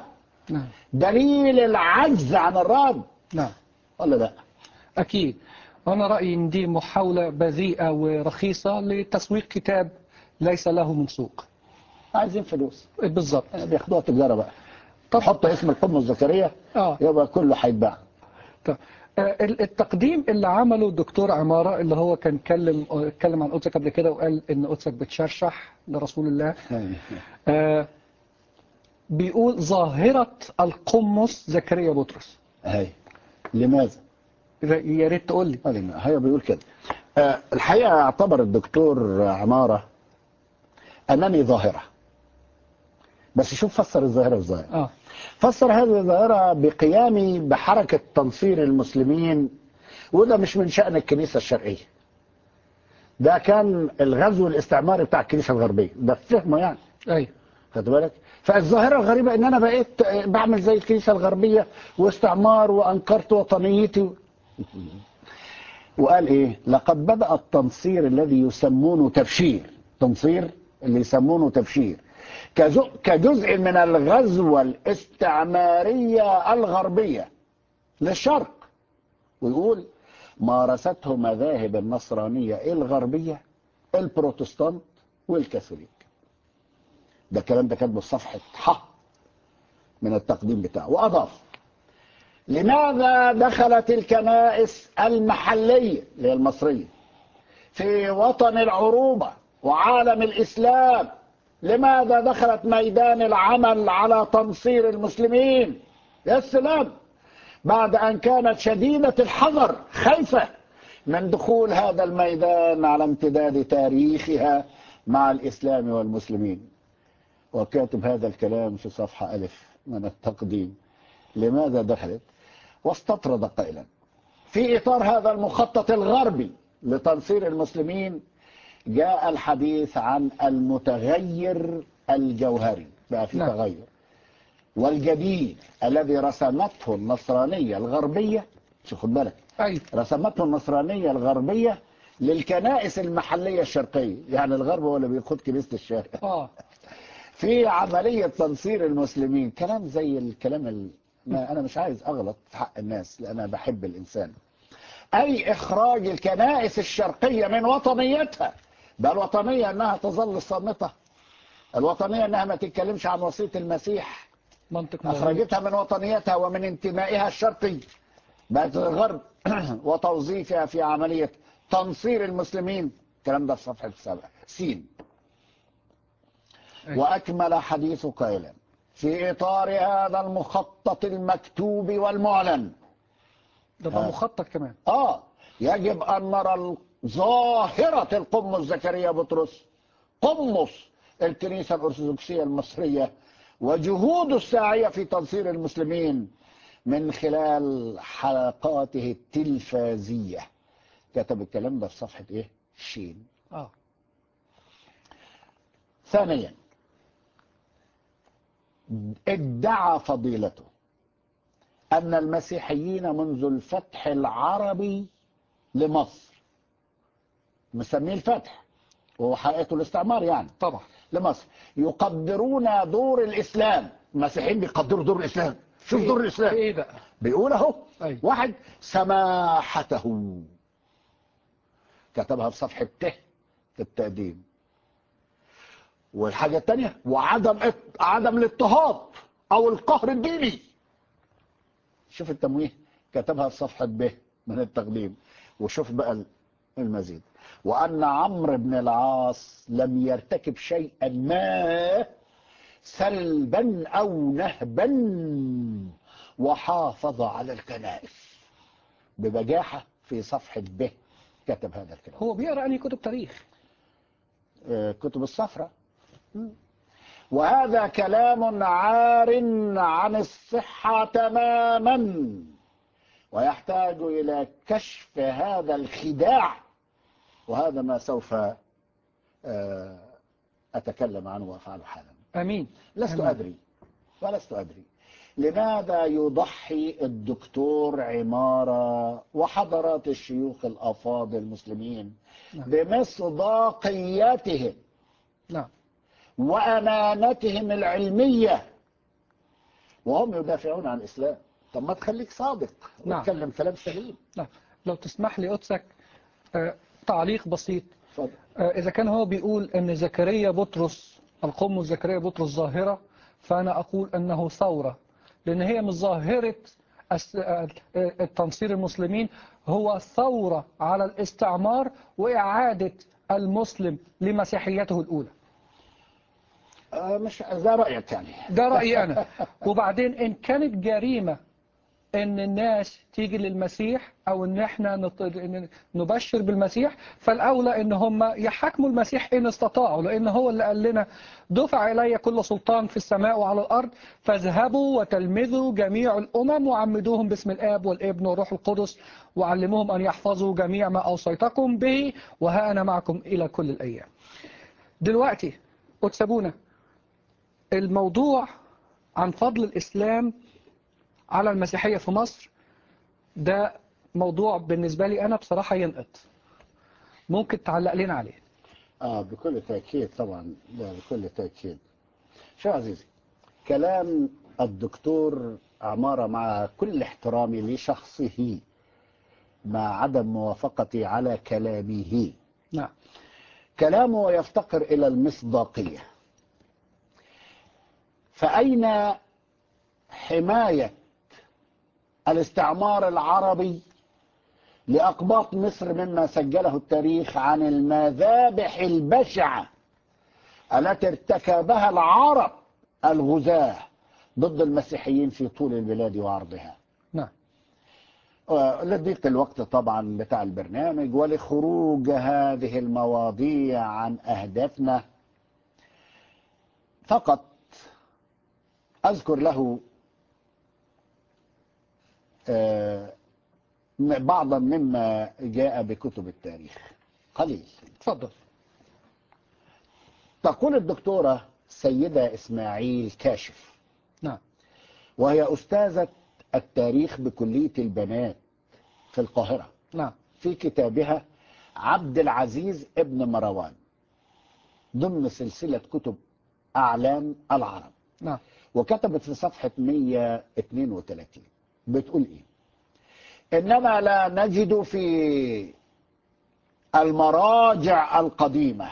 نعم دليل العجز عن الرد نعم ولا لا أكيد وأنا رأيي إن دي محاولة بذيئة ورخيصة لتسويق كتاب ليس له من سوق عايزين فلوس بالضبط بياخدوها تجاره بقى طب حط اسم القمه الزكريا آه يبقى كله هيتباع طب. آه، التقديم اللي عمله الدكتور عمارة اللي هو كان كلم اتكلم عن قدسك قبل كده وقال ان قدسك بتشرشح لرسول الله آه، بيقول ظاهرة القمص زكريا بطرس هي لماذا؟ يا ريت تقول لي هذه- هي بيقول كده آه، الحقيقه اعتبر الدكتور عماره انني ظاهره بس شوف فسر الظاهره ازاي اه فسر هذه الظاهرة بقيامي بحركة تنصير المسلمين وده مش من شأن الكنيسة الشرقية ده كان الغزو الاستعماري بتاع الكنيسة الغربية ده فهمه يعني ايوه خد بالك فالظاهرة الغريبة ان انا بقيت بعمل زي الكنيسة الغربية واستعمار وانكرت وطنيتي وقال ايه لقد بدأ التنصير الذي يسمونه تبشير تنصير اللي يسمونه تبشير كزو- كجزء من الغزوة الاستعمارية الغربية للشرق ويقول مارسته مذاهب النصرانية الغربية البروتستانت والكاثوليك ده الكلام ده كاتبه في صفحة ح من التقديم بتاعه وأضاف لماذا دخلت الكنائس المحلية اللي هي المصرية في وطن العروبة وعالم الإسلام لماذا دخلت ميدان العمل على تنصير المسلمين يا سلام بعد أن كانت شديدة الحذر خايفة من دخول هذا الميدان على امتداد تاريخها مع الإسلام والمسلمين وكاتب هذا الكلام في صفحة ألف من التقديم لماذا دخلت واستطرد قائلا في إطار هذا المخطط الغربي لتنصير المسلمين جاء الحديث عن المتغير الجوهري بقى في نعم. تغير والجديد الذي رسمته النصرانية الغربية شو خد بالك ايوه رسمته النصرانية الغربية للكنائس المحلية الشرقية يعني الغرب هو اللي بيقود كنيسة الشرق اه في عملية تنصير المسلمين كلام زي الكلام ال... ما أنا مش عايز أغلط في حق الناس لأن أنا بحب الإنسان أي إخراج الكنائس الشرقية من وطنيتها ده الوطنية أنها تظل صامتة الوطنية أنها ما تتكلمش عن وصية المسيح منطق مغلوط. أخرجتها من وطنيتها ومن انتمائها الشرقي بقت الغرب وتوظيفها في عملية تنصير المسلمين الكلام ده في صفحة سبعة سين أيوة. وأكمل حديث قائلا في إطار هذا المخطط المكتوب والمعلن ده بقى آه. مخطط كمان آه يجب أن نرى ظاهرة القمص زكريا بطرس قمص الكنيسة الأرثوذكسية المصرية وجهود الساعية في تنصير المسلمين من خلال حلقاته التلفازية كتب الكلام ده في صفحة إيه؟ شين اه ثانيا ادعى فضيلته أن المسيحيين منذ الفتح العربي لمصر مسميه الفتح وهو حقيقته الاستعمار يعني طبعا لمصر يقدرون دور الإسلام المسيحيين بيقدروا دور الإسلام شوف دور في الإسلام ايه بقى بيقول اهو أيوة. واحد سماحته كتبها في صفحة ت في التقديم والحاجة الثانية وعدم اط- عدم الاضطهاد أو القهر الديني شوف التمويه كتبها في صفحة ب من التقديم وشوف بقى المزيد وأن عمرو بن العاص لم يرتكب شيئا ما سلبا أو نهبا وحافظ على الكنائس ببجاحة في صفحة ب كتب هذا الكلام هو بيقرا انهي كتب تاريخ آه، كتب الصفراء وهذا كلام عار عن الصحة تماما ويحتاج إلى كشف هذا الخداع وهذا ما سوف آه، أتكلم عنه وأفعله حالا امين لست أمين. أدري ولست أدري لماذا يضحي الدكتور عمارة وحضرات الشيوخ الأفاضل المسلمين نعم. بمصداقيتهم نعم وأمانتهم العلمية وهم يدافعون عن الإسلام طب ما تخليك صادق نعم. وتكلم كلام سليم نعم لو تسمح لي قدسك آه، تعليق بسيط اتفضل آه، إذا كان هو بيقول أن زكريا بطرس القم زكريا بطرس ظاهرة فأنا أقول أنه ثورة لأن هي مش ظاهرة الس- آه، آه، التنصير المسلمين هو ثورة على الاستعمار وإعادة المسلم لمسيحيته الأولى آه مش ده رأيك يعني ده رأيي أنا وبعدين إن كانت جريمة إن الناس تيجي للمسيح أو إن إحنا نط- إن نبشر بالمسيح فالأولى إن هم يحاكموا المسيح إن استطاعوا لأن هو اللي قال لنا دفع إلي كل سلطان في السماء وعلى الأرض فاذهبوا وتلمذوا جميع الأمم وعمدوهم باسم الآب والابن والروح القدس وعلموهم أن يحفظوا جميع ما أوصيتكم به وها أنا معكم إلى كل الأيام دلوقتي أتسابونا الموضوع عن فضل الإسلام على المسيحية في مصر ده موضوع بالنسبة لي أنا بصراحة ينقط ممكن تعلق لنا عليه اه بكل تأكيد طبعا لا بكل تأكيد شو عزيزي كلام الدكتور عمارة مع كل احترامي لشخصه مع عدم موافقتي على كلامه نعم كلامه يفتقر إلى المصداقية فأين حماية الاستعمار العربي لأقباط مصر مما سجله التاريخ عن المذابح البشعة التي ارتكبها العرب الغزاة ضد المسيحيين في طول البلاد وعرضها نعم آه، لضيق الوقت طبعا بتاع البرنامج ولخروج هذه المواضيع عن أهدافنا فقط أذكر له آه، م- بعضا مما جاء بكتب التاريخ قليل اتفضل تقول الدكتورة سيدة إسماعيل كاشف نعم وهي أستاذة التاريخ بكلية البنات في القاهرة نعم في كتابها عبد العزيز ابن مروان ضمن سلسلة كتب أعلام العرب نعم وكتبت في صفحة 132 بتقول إيه إنما لا نجد في المراجع القديمة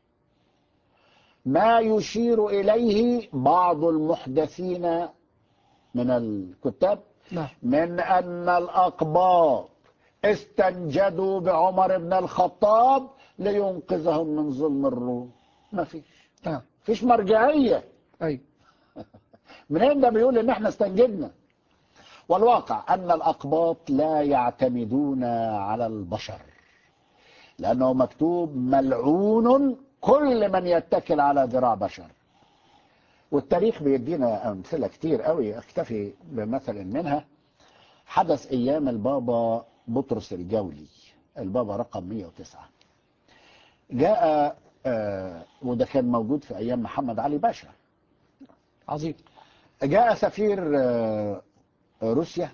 ما يشير إليه بعض المحدثين من الكتاب نعم من أن الأقباط استنجدوا بعمر بن الخطاب لينقذهم من ظلم الروم ما فيش نعم فيش مرجعية أي منين ده بيقول ان احنا استنجدنا والواقع ان الاقباط لا يعتمدون على البشر لانه مكتوب ملعون كل من يتكل على ذراع بشر والتاريخ بيدينا امثله كتير قوي اكتفي بمثل منها حدث ايام البابا بطرس الجولي البابا رقم 109 جاء آه، وده كان موجود في ايام محمد علي باشا عظيم جاء سفير آه، روسيا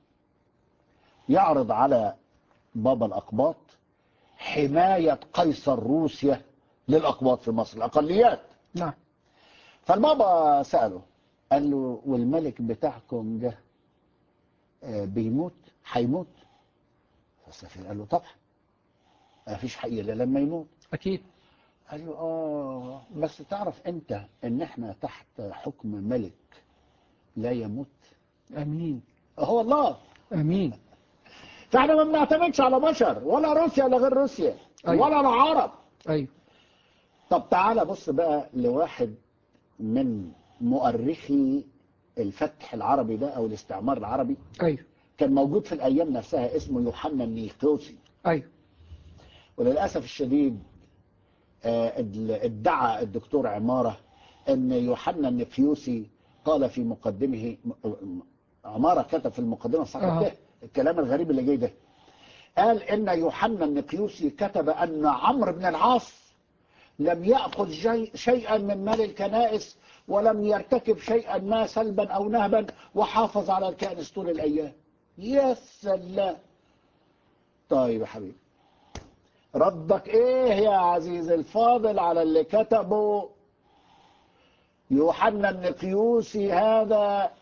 يعرض على بابا الأقباط حماية قيصر روسيا للأقباط في مصر الأقليات نعم فالبابا سأله قال له والملك بتاعكم ده آه، بيموت هيموت فالسفير قال له طبعا ما فيش حق الا لما يموت أكيد قال له اه بس تعرف انت ان احنا تحت حكم ملك لا يموت أمين هو الله أمين فاحنا ما بنعتمدش على بشر ولا روسيا ولا غير روسيا أيوة. ولا العرب أيوه طب تعالى بص بقى لواحد من مؤرخي الفتح العربي ده او الاستعمار العربي أيوه كان موجود في الايام نفسها اسمه يوحنا النيقوسي أيوه وللاسف الشديد آه، اد- ادعى الدكتور عماره ان يوحنا النفيوسي قال في مقدمه م- م- عماره كتب في المقدمه صح آه. ده الكلام الغريب اللي جاي ده قال ان يوحنا النقيوسي كتب ان عمرو بن العاص لم ياخذ شيء شيئا من مال الكنائس ولم يرتكب شيئا ما سلبا او نهبا وحافظ على الكنائس طول الايام يا سلام طيب يا حبيبي ردك ايه يا عزيز الفاضل على اللي كتبه يوحنا النقيوسي هذا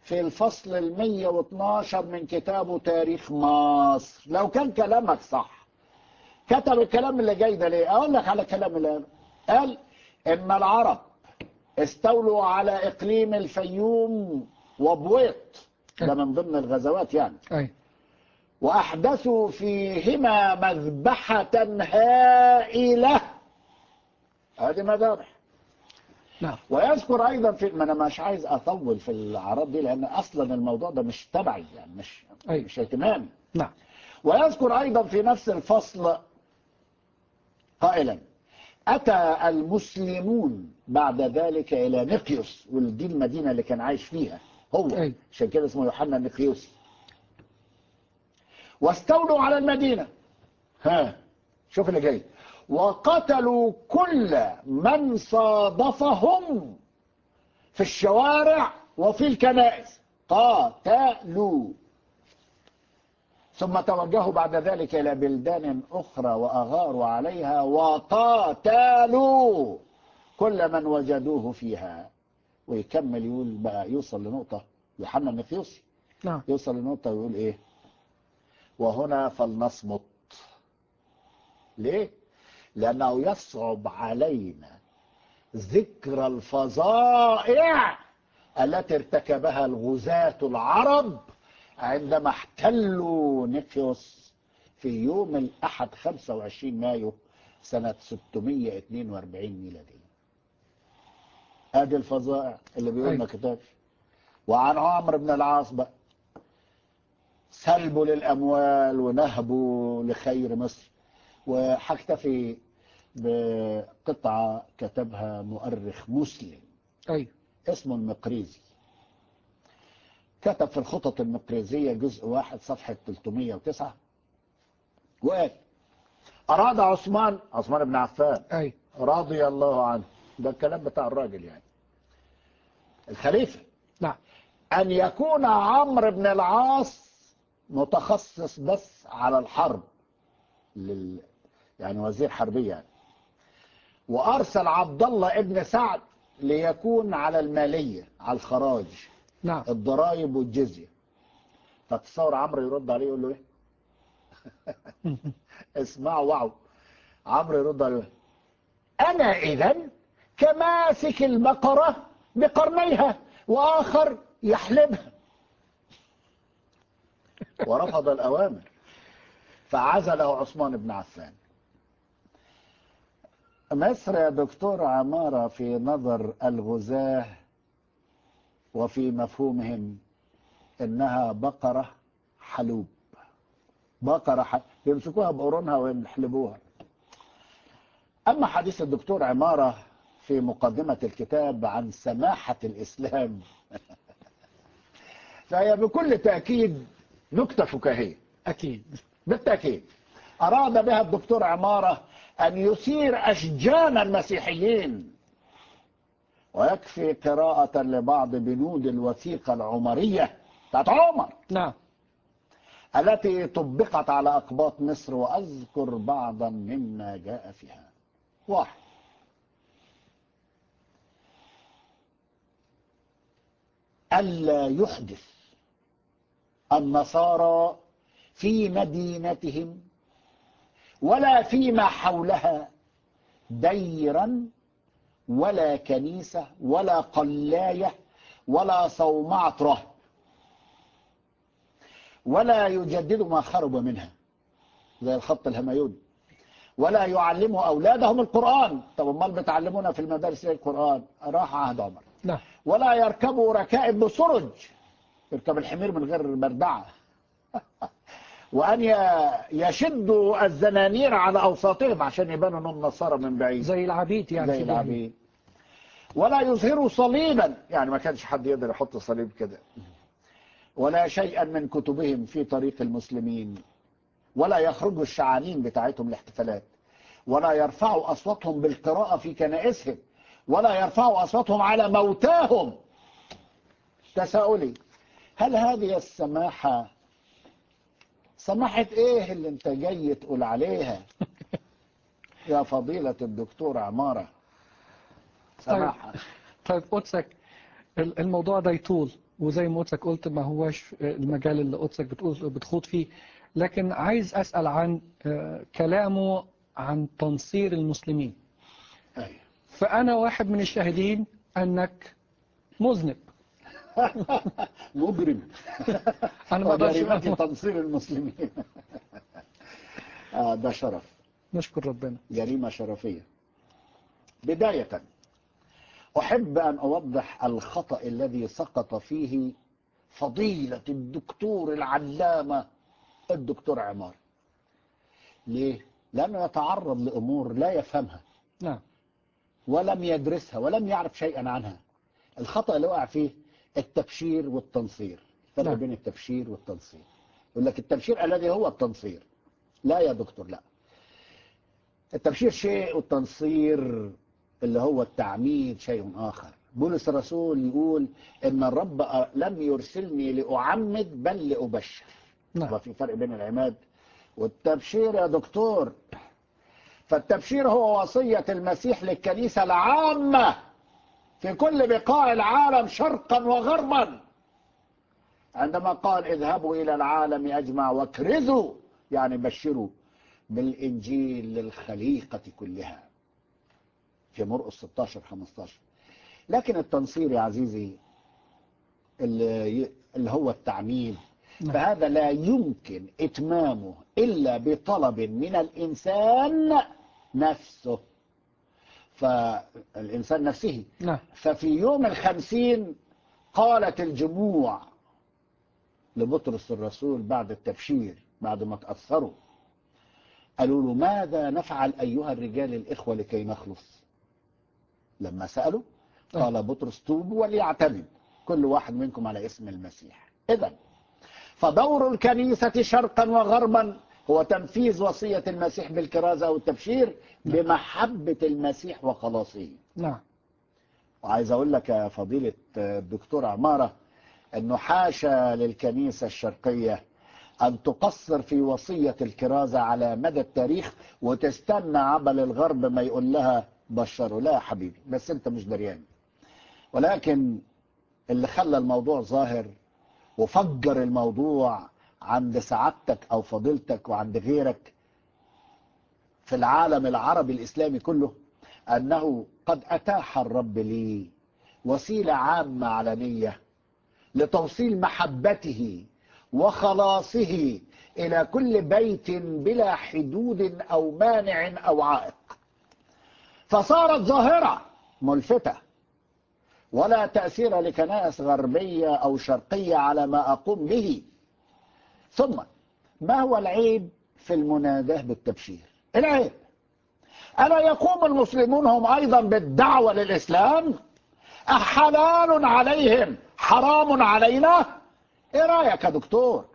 في الفصل المية واتناشر من كتابه تاريخ مصر لو كان كلامك صح كتب الكلام اللي جاي ده ليه اقول لك على الكلام اللي قاله. قال ان العرب استولوا على اقليم الفيوم وبويط ده من ضمن الغزوات يعني أي واحدثوا فيهما مذبحة هائلة هذه مذابح نعم ويذكر ايضا في ما انا مش عايز اطول في الاعراض دي لان اصلا الموضوع ده مش تبعي يعني مش أي. مش اهتمامي نعم ويذكر ايضا في نفس الفصل قائلا اتى المسلمون بعد ذلك الى نقيوس ودي المدينه اللي كان عايش فيها هو أي. عشان كده اسمه يوحنا النقيوسي واستولوا على المدينه ها شوف اللي جاي وقتلوا كل من صادفهم في الشوارع وفي الكنائس قاتلوا ثم توجهوا بعد ذلك إلى بلدان أخرى وأغاروا عليها وقاتلوا كل من وجدوه فيها ويكمل يقول بقى يوصل لنقطة يوحنا النفيوسي نعم يوصل لنقطة ويقول إيه وهنا فلنصمت ليه لأنه يصعب علينا ذكر الفظائع التي ارتكبها الغزاة العرب عندما احتلوا نيكيوس في يوم الأحد 25 مايو سنة 642 ميلادية ادي الفظائع اللي بيقول ما أي. كتابش وعن عمرو بن العاص بقى سلبوا للأموال ونهبوا لخير مصر وهكتفي بقطعة كتبها مؤرخ مسلم أي اسمه المقريزي كتب في الخطط المقريزية جزء واحد صفحة 309 وقال أراد عثمان عثمان بن عفان أي رضي الله عنه ده الكلام بتاع الراجل يعني الخليفة نعم أن يكون عمرو بن العاص متخصص بس على الحرب لل... يعني وزير حربية يعني. وأرسل عبد الله ابن سعد ليكون على المالية على الخراج نعم الضرائب والجزية فتصور عمرو يرد عليه يقول له ايه اسمعوا وعوا عمرو يرد عليه انا اذا كماسك البقرة بقرنيها واخر يحلبها ورفض الاوامر فعزله عثمان بن عفان مصر يا دكتور عمارة في نظر الغزاه وفي مفهومهم انها بقرة حلوب بقرة ح... بيمسكوها بقرونها ويحلبوها اما حديث الدكتور عمارة في مقدمة الكتاب عن سماحة الاسلام فهي بكل تأكيد نكتة فكاهية أكيد بالتأكيد أراد بها الدكتور عمارة أن يثير أشجان المسيحيين ويكفي قراءة لبعض بنود الوثيقة العمرية بتاعت عمر نعم التي طبقت على أقباط مصر وأذكر بعضا مما جاء فيها واحد ألا يحدث النصارى في مدينتهم ولا فيما حولها ديرا ولا كنيسة ولا قلاية ولا صومعة رهب ولا يجدد ما خرب منها زي الخط الهميوني ولا يعلموا أولادهم القرآن طب امال بتعلمونا في المدارس ايه القرآن راح عهد عمر نعم ولا يركبوا ركائب بسرج يركب الحمير من غير بردعة وأن ي- يشدوا الزنانير على أوساطهم عشان يبانوا انهم نصارى من بعيد زي العبيد يعني زي في الجاهلية. العبيد ولا يظهروا صليبا يعني ما كانش حد يقدر يحط صليب كده ولا شيئا من كتبهم في طريق المسلمين ولا يخرجوا الشعانين بتاعتهم الاحتفالات ولا يرفعوا أصواتهم بالقراءة في كنائسهم ولا يرفعوا أصواتهم على موتاهم تساؤلي هل هذه السماحة سماحة ايه اللي انت جاي تقول عليها يا فضيلة الدكتور عمارة سماحة طيب قدسك ال- الموضوع ده يطول وزي ما قدسك قلت ما هوش المجال اللي قدسك بتقول بتخوض فيه لكن عايز أسأل عن آه، كلامه عن تنصير المسلمين أيوة. فأنا واحد من الشاهدين أنك مذنب مجرم أنا ما أقدرش وجريمة تنصير المسلمين آه ده شرف نشكر ربنا جريمة شرفية بداية أحب أن أوضح الخطأ الذي سقط فيه فضيلة الدكتور العلامة الدكتور عمار ليه؟ لأنه يتعرض لأمور لا يفهمها نعم ولم يدرسها ولم يعرف شيئا عنها الخطأ اللي وقع فيه التبشير والتنصير الفرق نعم. بين التبشير والتنصير يقول لك التبشير الذي هو التنصير لا يا دكتور لا التبشير شيء والتنصير اللي هو التعميد شيء آخر بولس الرسول يقول إن الرب لم يرسلني لأعمد بل لأبشر نعم وفي فرق بين العماد والتبشير يا دكتور فالتبشير هو وصية المسيح للكنيسة العامة في كل بقاع العالم شرقا وغربا عندما قال اذهبوا إلى العالم أجمع واكرزوا يعني بشروا بالإنجيل للخليقة كلها في مرقس 16 15 لكن التنصير يا عزيزي اللي اللي هو التعميد نعم. فهذا لا يمكن إتمامه إلا بطلب من الإنسان نفسه فالإنسان نفسه نعم ففي يوم الخمسين قالت الجموع لبطرس الرسول بعد التبشير بعد ما تأثروا قالوا له ماذا نفعل أيها الرجال الإخوة لكي نخلص لما سألوا قال بطرس توبوا وليعتمد كل واحد منكم على اسم المسيح إذا فدور الكنيسة شرقا وغربا هو تنفيذ وصية المسيح بالكرازة والتبشير بمحبة المسيح وخلاصه نعم وعايز اقول لك يا فضيلة الدكتور عمارة انه حاشا للكنيسة الشرقية ان تقصر في وصية الكرازة على مدى التاريخ وتستنى عبل الغرب ما يقول لها بشروا لا يا حبيبي بس انت مش دريان ولكن اللي خلى الموضوع ظاهر وفجر الموضوع عند سعادتك او فضيلتك وعند غيرك في العالم العربي الاسلامي كله أنه قد أتاح الرب لي وسيلة عامة علنية لتوصيل محبته وخلاصه إلى كل بيت بلا حدود أو مانع أو عائق فصارت ظاهرة ملفتة ولا تأثير لكنائس غربية أو شرقية على ما أقوم به ثم ما هو العيب في المناداة بالتبشير العيب ألا يقوم المسلمون هم أيضا بالدعوة للإسلام أحلال عليهم حرام علينا إيه رأيك يا دكتور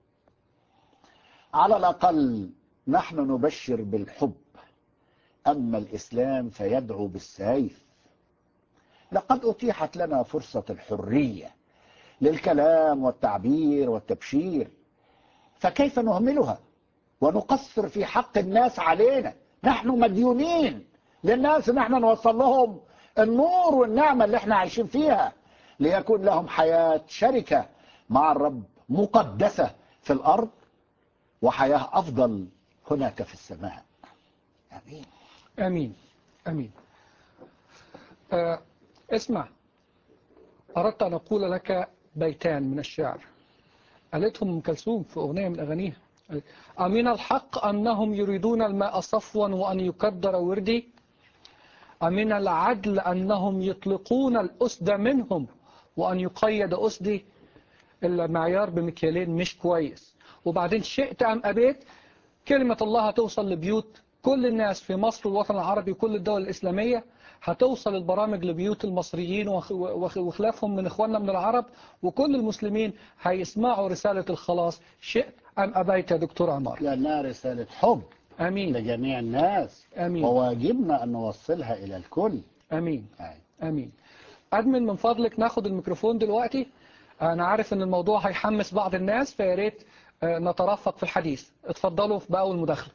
على الأقل نحن نبشر بالحب أما الإسلام فيدعو بالسيف لقد أتيحت لنا فرصة الحرية للكلام والتعبير والتبشير فكيف نهملها ونقصر في حق الناس علينا نحن مديونين للناس ان احنا نوصل لهم النور والنعمة اللي احنا عايشين فيها ليكون لهم حياة شركة مع الرب مقدسة في الأرض وحياة أفضل هناك في السماء آمين أمين أمين آه اسمع أردت أن أقول لك بيتان من الشعر قالتهم أم كلثوم في أغنية من أغانيها أمن الحق أنهم يريدون الماء صفوا وأن يكدر وردي أمن العدل أنهم يطلقون الأسد منهم وأن يقيد أسدي المعيار بمكيالين مش كويس وبعدين شئت أم أبيت كلمة الله هتوصل لبيوت كل الناس في مصر والوطن العربي وكل الدول الإسلامية هتوصل البرامج لبيوت المصريين وخ- وخ- وخلافهم من إخواننا من العرب وكل المسلمين هيسمعوا رسالة الخلاص شئت أم أبيت يا دكتور عمار لأنها رسالة حب أمين لجميع الناس أمين وواجبنا أن نوصلها إلى الكل أمين آه. أمين أدمن من فضلك ناخد الميكروفون دلوقتي أنا عارف أن الموضوع هيحمس بعض الناس فيا ريت آه، نترفق في الحديث اتفضلوا في بأول مداخلة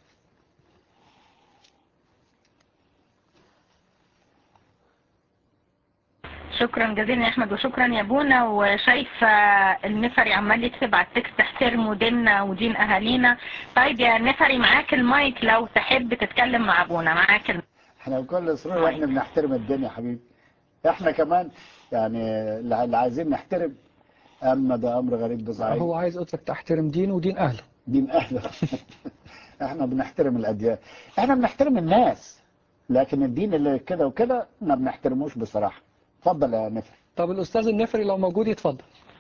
شكرا جزيلا يا احمد وشكرا يا بونا وشايفه النفري عمال يكتب على التكست احترموا ديننا ودين اهالينا طيب يا نفري معاك المايك لو تحب تتكلم مع ابونا معاك المايك. احنا بكل سرور احنا بنحترم الدنيا يا حبيبي احنا كمان يعني اللي عايزين نحترم اما ده امر غريب بصحيح هو عايز قلت لك تحترم دينه ودين اهله دين اهله احنا بنحترم الاديان احنا بنحترم الناس لكن الدين اللي كده وكده ما بنحترموش بصراحه اتفضل يا نفر طب الاستاذ النفري لو موجود يتفضل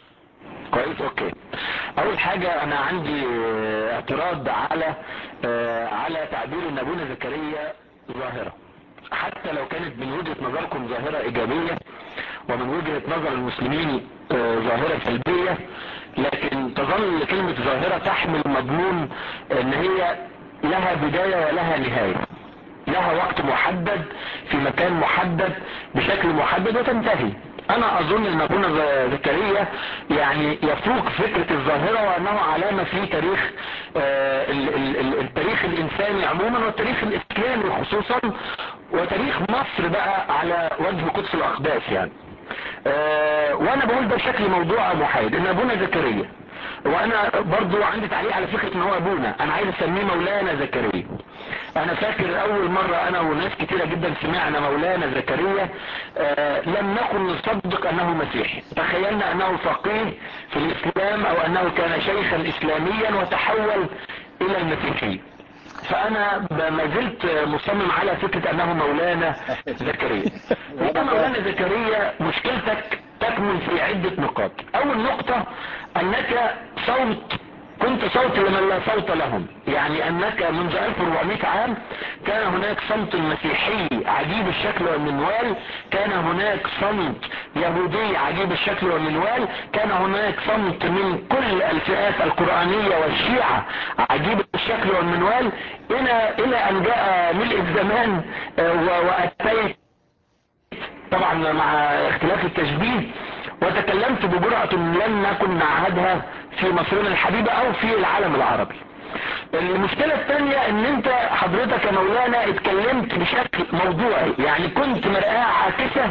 كويس اوكي اول حاجة انا عندي آه، اعتراض على آه، على تعبير ان ابونا زكريا ظاهرة حتى لو كانت من وجهة نظركم ظاهرة ايجابية ومن وجهة نظر المسلمين آه، ظاهرة سلبية لكن تظل كلمة ظاهرة تحمل مضمون ان هي لها بداية ولها نهاية لها وقت محدد في مكان محدد بشكل محدد وتنتهي انا اظن ان ابونا ز- زكريا يعني يفوق فكرة الظاهرة وانه علامة في تاريخ آه، ال- ال- ال- التاريخ الانساني عموما والتاريخ الاسلامي خصوصا وتاريخ مصر بقى على وجه قدس الاقداس يعني آه، وانا بقول ده بشكل موضوع محايد ان ابونا زكريا وانا برضو عندي تعليق على فكرة ان هو ابونا انا عايز اسميه مولانا زكريا انا فاكر اول مرة انا وناس كتيرة جدا سمعنا مولانا زكريا آه لم نكن نصدق انه مسيحي تخيلنا انه فقيه في الاسلام او انه كان شيخا اسلاميا وتحول الى المسيحية فانا ب- ما زلت مصمم على فكرة انه مولانا زكريا انت مولانا زكريا مشكلتك تكمن في عدة نقاط اول نقطة انك صوت كنت صوت لمن لا صوت لهم يعني انك منذ 1400 عام كان هناك صمت مسيحي عجيب الشكل والمنوال كان هناك صمت يهودي عجيب الشكل والمنوال كان هناك صمت من كل الفئات القرآنية والشيعة عجيب الشكل والمنوال الى الى ان جاء ملء الزمان آه، و- واتيت طبعا مع اختلاف التشبيه وتكلمت بجرأة لم نكن نعهدها في مصرنا الحبيبة او في العالم العربي المشكلة الثانية ان انت حضرتك يا مولانا اتكلمت بشكل موضوعي يعني كنت مرآة عاكسة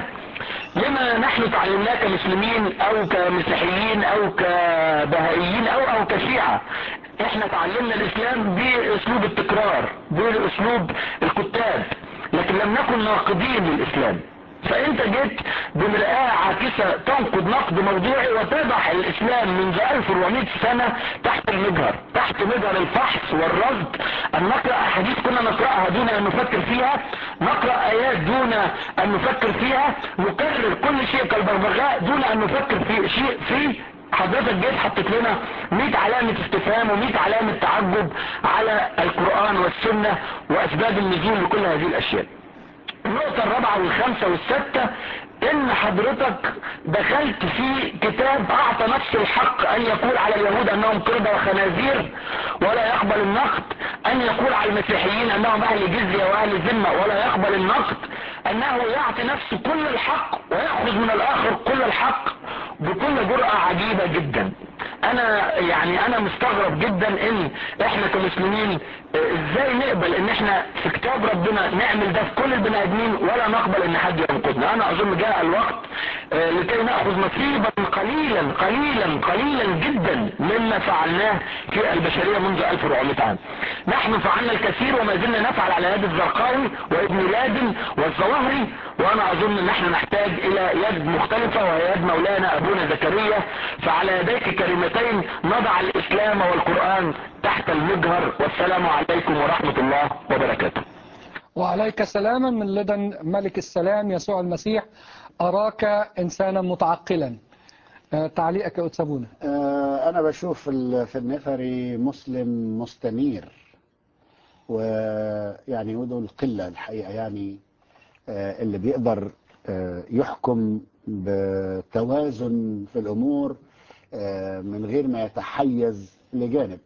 لما نحن تعلمناه كمسلمين او كمسيحيين او كبهائيين او او كشيعة احنا تعلمنا الاسلام باسلوب التكرار باسلوب الكتاب لكن لم نكن ناقدين للاسلام فانت جيت بمرآة عاكسة تنقد نقد موضوعي وتضع الاسلام منذ 1400 سنة تحت المجهر تحت مجهر الفحص والرصد ان نقرأ احاديث كنا نقرأها دون ان نفكر فيها نقرأ ايات دون ان نفكر فيها نكرر كل شيء كالبغبغاء دون ان نفكر في شيء فيه حضرتك جيت حطيت لنا 100 علامة استفهام و100 علامة تعجب على القرآن والسنة واسباب النزول لكل هذه الاشياء النقطة الرابعة والخامسة والستة ان حضرتك دخلت في كتاب اعطى نفس الحق ان يقول على اليهود انهم قردة وخنازير ولا يقبل النقد ان يقول على المسيحيين انهم اهل جزية واهل ذمة ولا يقبل النقد انه يعطي نفسه كل الحق ويأخذ من الاخر كل الحق بكل جرأة عجيبة جدا انا يعني انا مستغرب جدا ان احنا كمسلمين اه، ازاي نقبل ان احنا في كتاب ربنا نعمل ده في كل البني ادمين ولا نقبل ان حد ينقضنا انا اظن جاء الوقت اه، لكي ناخذ نصيبا قليلا قليلا قليلا جدا مما فعلناه في البشريه منذ 1400 عام نحن فعلنا الكثير وما زلنا نفعل على يد الزرقاوي وابن لادن والظواهري وانا اظن ان احنا نحتاج الى يد مختلفة وهي يد مولانا ابونا زكريا فعلى يديك كلمتين نضع الاسلام والقرآن تحت المجهر والسلام عليكم ورحمة الله وبركاته وعليك سلاما من لدن ملك السلام يسوع المسيح أراك إنسانا متعقلا آه، تعليقك يا أتسابونا آه، أنا بشوف ال- في النفري مسلم مستنير ويعني ودول القلة الحقيقة يعني آه، اللي بيقدر آه، يحكم بتوازن في الأمور آه، من غير ما يتحيز لجانب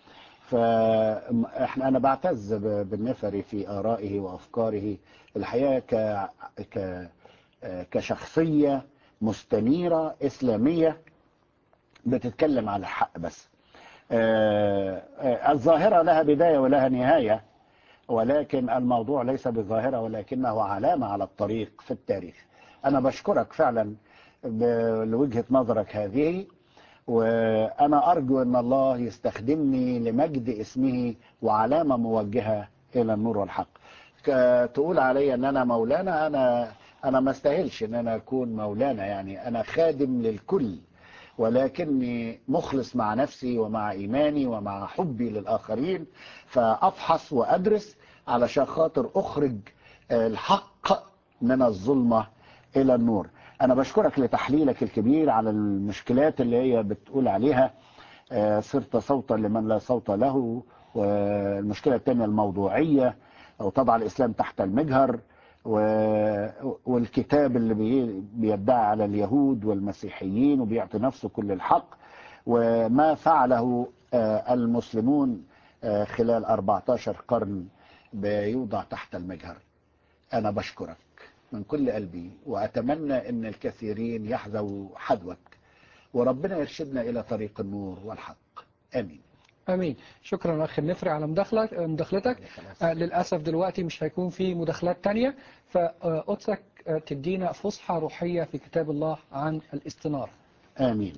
فاحنا انا بعتز ب- بالنفري في ارائه وافكاره الحقيقه ك ك آه، كشخصيه مستنيره اسلاميه بتتكلم على الحق بس آه، آه، الظاهره لها بدايه ولها نهايه ولكن الموضوع ليس بظاهره ولكنه علامه على الطريق في التاريخ أنا بشكرك فعلا ب- لوجهة نظرك هذه وأنا أرجو أن الله يستخدمني لمجد اسمه وعلامة موجهة إلى النور والحق ك- تقول علي أن أنا مولانا أنا أنا ما استاهلش أن أنا أكون مولانا يعني أنا خادم للكل ولكني مخلص مع نفسي ومع إيماني ومع حبي للآخرين فأفحص وأدرس علشان خاطر أخرج الحق من الظلمة إلى النور أنا بشكرك لتحليلك الكبير على المشكلات اللي هي بتقول عليها آه، صرت صوتا لمن لا صوت له والمشكلة الثانية الموضوعية أو تضع الإسلام تحت المجهر و- والكتاب اللي بي- بيدعي على اليهود والمسيحيين وبيعطي نفسه كل الحق وما فعله آه، المسلمون آه، خلال 14 قرن بيوضع تحت المجهر أنا بشكرك من كل قلبي وأتمنى أن الكثيرين يحذوا حذوك وربنا يرشدنا إلى طريق النور والحق آمين امين شكرا اخ النفري على مداخلك مداخلتك آه، للاسف دلوقتي مش هيكون في مداخلات تانية فقدسك آه، تدينا فصحى روحيه في كتاب الله عن الاستناره آمين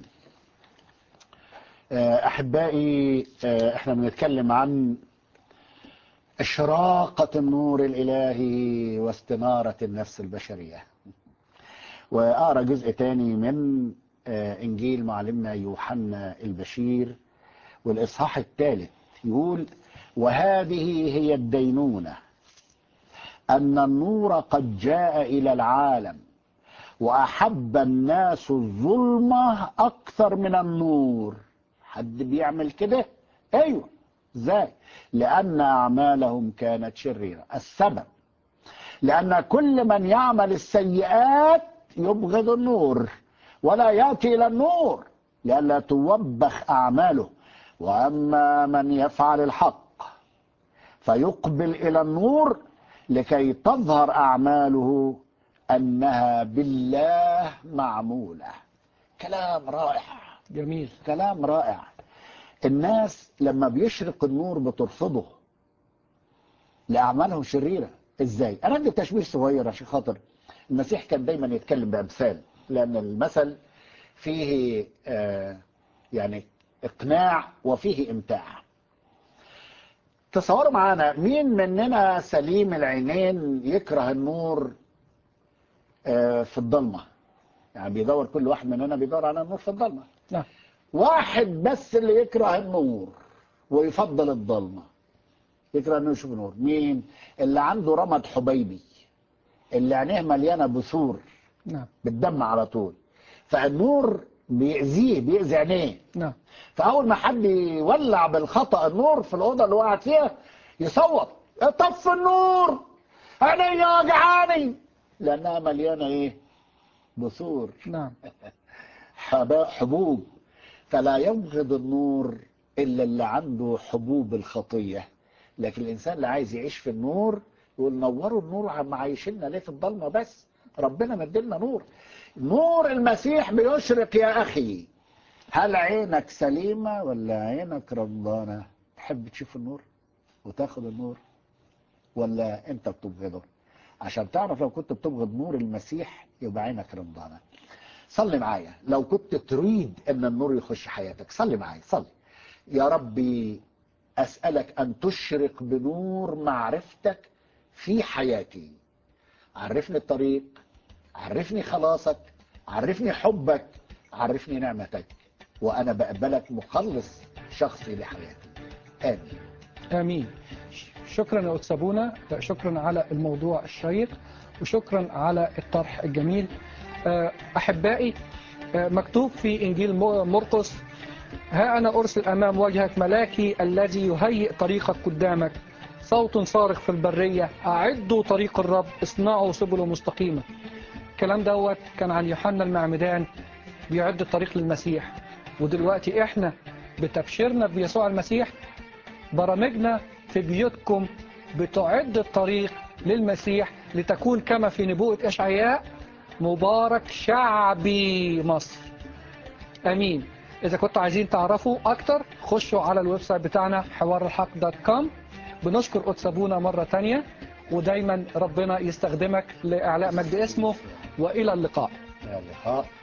آه، أحبائي آه، احنا بنتكلم عن إشراقة النور الإلهي واستنارة النفس البشرية وأقرأ جزء تاني من آه، إنجيل معلمنا يوحنا البشير والإصحاح الثالث يقول وهذه هي الدينونة أن النور قد جاء إلى العالم وأحب الناس الظلمة أكثر من النور حد بيعمل كده أيوة ازاي لأن أعمالهم كانت شريرة السبب لأن كل من يعمل السيئات يبغض النور ولا يأتي إلى النور لئلا توبخ أعماله وأما من يفعل الحق فيقبل إلى النور لكي تظهر أعماله أنها بالله معمولة كلام رائع جميل كلام رائع الناس لما بيشرق النور بترفضه لأعمالهم شريرة ازاي انا عندي تشبيه صغير عشان خاطر المسيح كان دايما يتكلم بامثال لان المثل فيه آه يعني اقناع وفيه امتاع تصوروا معانا مين مننا سليم العينين يكره النور آه في الضلمه يعني بيدور كل واحد مننا بيدور على النور في الضلمه نعم واحد بس اللي يكره النور ويفضل الضلمه يكره انه يشوف نور مين اللي عنده رمد حبيبي اللي عينيه مليانه بثور نعم بالدم على طول فالنور بيأذيه بيأذي عينيه نعم فاول ما حد يولع بالخطأ النور في الاوضه اللي وقعت فيها يصوت طف النور عيني وجعاني لانها مليانه ايه بثور نعم حبا- حبوب فلا يبغض النور الا اللي عنده حبوب الخطيه لكن الانسان اللي عايز يعيش في النور يقول نوروا النور عم عايشيننا ليه في الضلمه بس ربنا مدلنا نور نور المسيح بيشرق يا اخي هل عينك سليمه ولا عينك رمضانه تحب تشوف النور وتاخد النور ولا انت بتبغضه عشان تعرف لو كنت بتبغض نور المسيح يبقى عينك رمضانه صلي معايا لو كنت تريد ان النور يخش حياتك صلي معايا صلي يا ربي اسالك ان تشرق بنور معرفتك في حياتي عرفني الطريق عرفني خلاصك عرفني حبك عرفني نعمتك وانا بقبلك مخلص شخصي لحياتي امين آمين شكرا يا أستاذ أبونا شكرا على الموضوع الشيق وشكرا على الطرح الجميل آه، أحبائي آه، مكتوب في إنجيل م- مرقس ها أنا أرسل أمام وجهك ملاكي الذي يهيئ طريقك قدامك صوت صارخ في البرية أعدوا طريق الرب اصنعوا سبله مستقيمة الكلام دوت كان عن يوحنا المعمدان بيعد الطريق للمسيح ودلوقتي احنا بتبشيرنا بيسوع المسيح برامجنا في بيوتكم بتعد الطريق للمسيح لتكون كما في نبوءة إشعياء مبارك شعبي مصر أمين إذا كنتوا عايزين تعرفوا أكتر خشوا على الويب سايت بتاعنا حوار الحق دوت كوم بنشكر قدس أبونا مرة تانية ودايما ربنا يستخدمك لإعلاء مجد اسمه وإلى اللقاء إلى اللقاء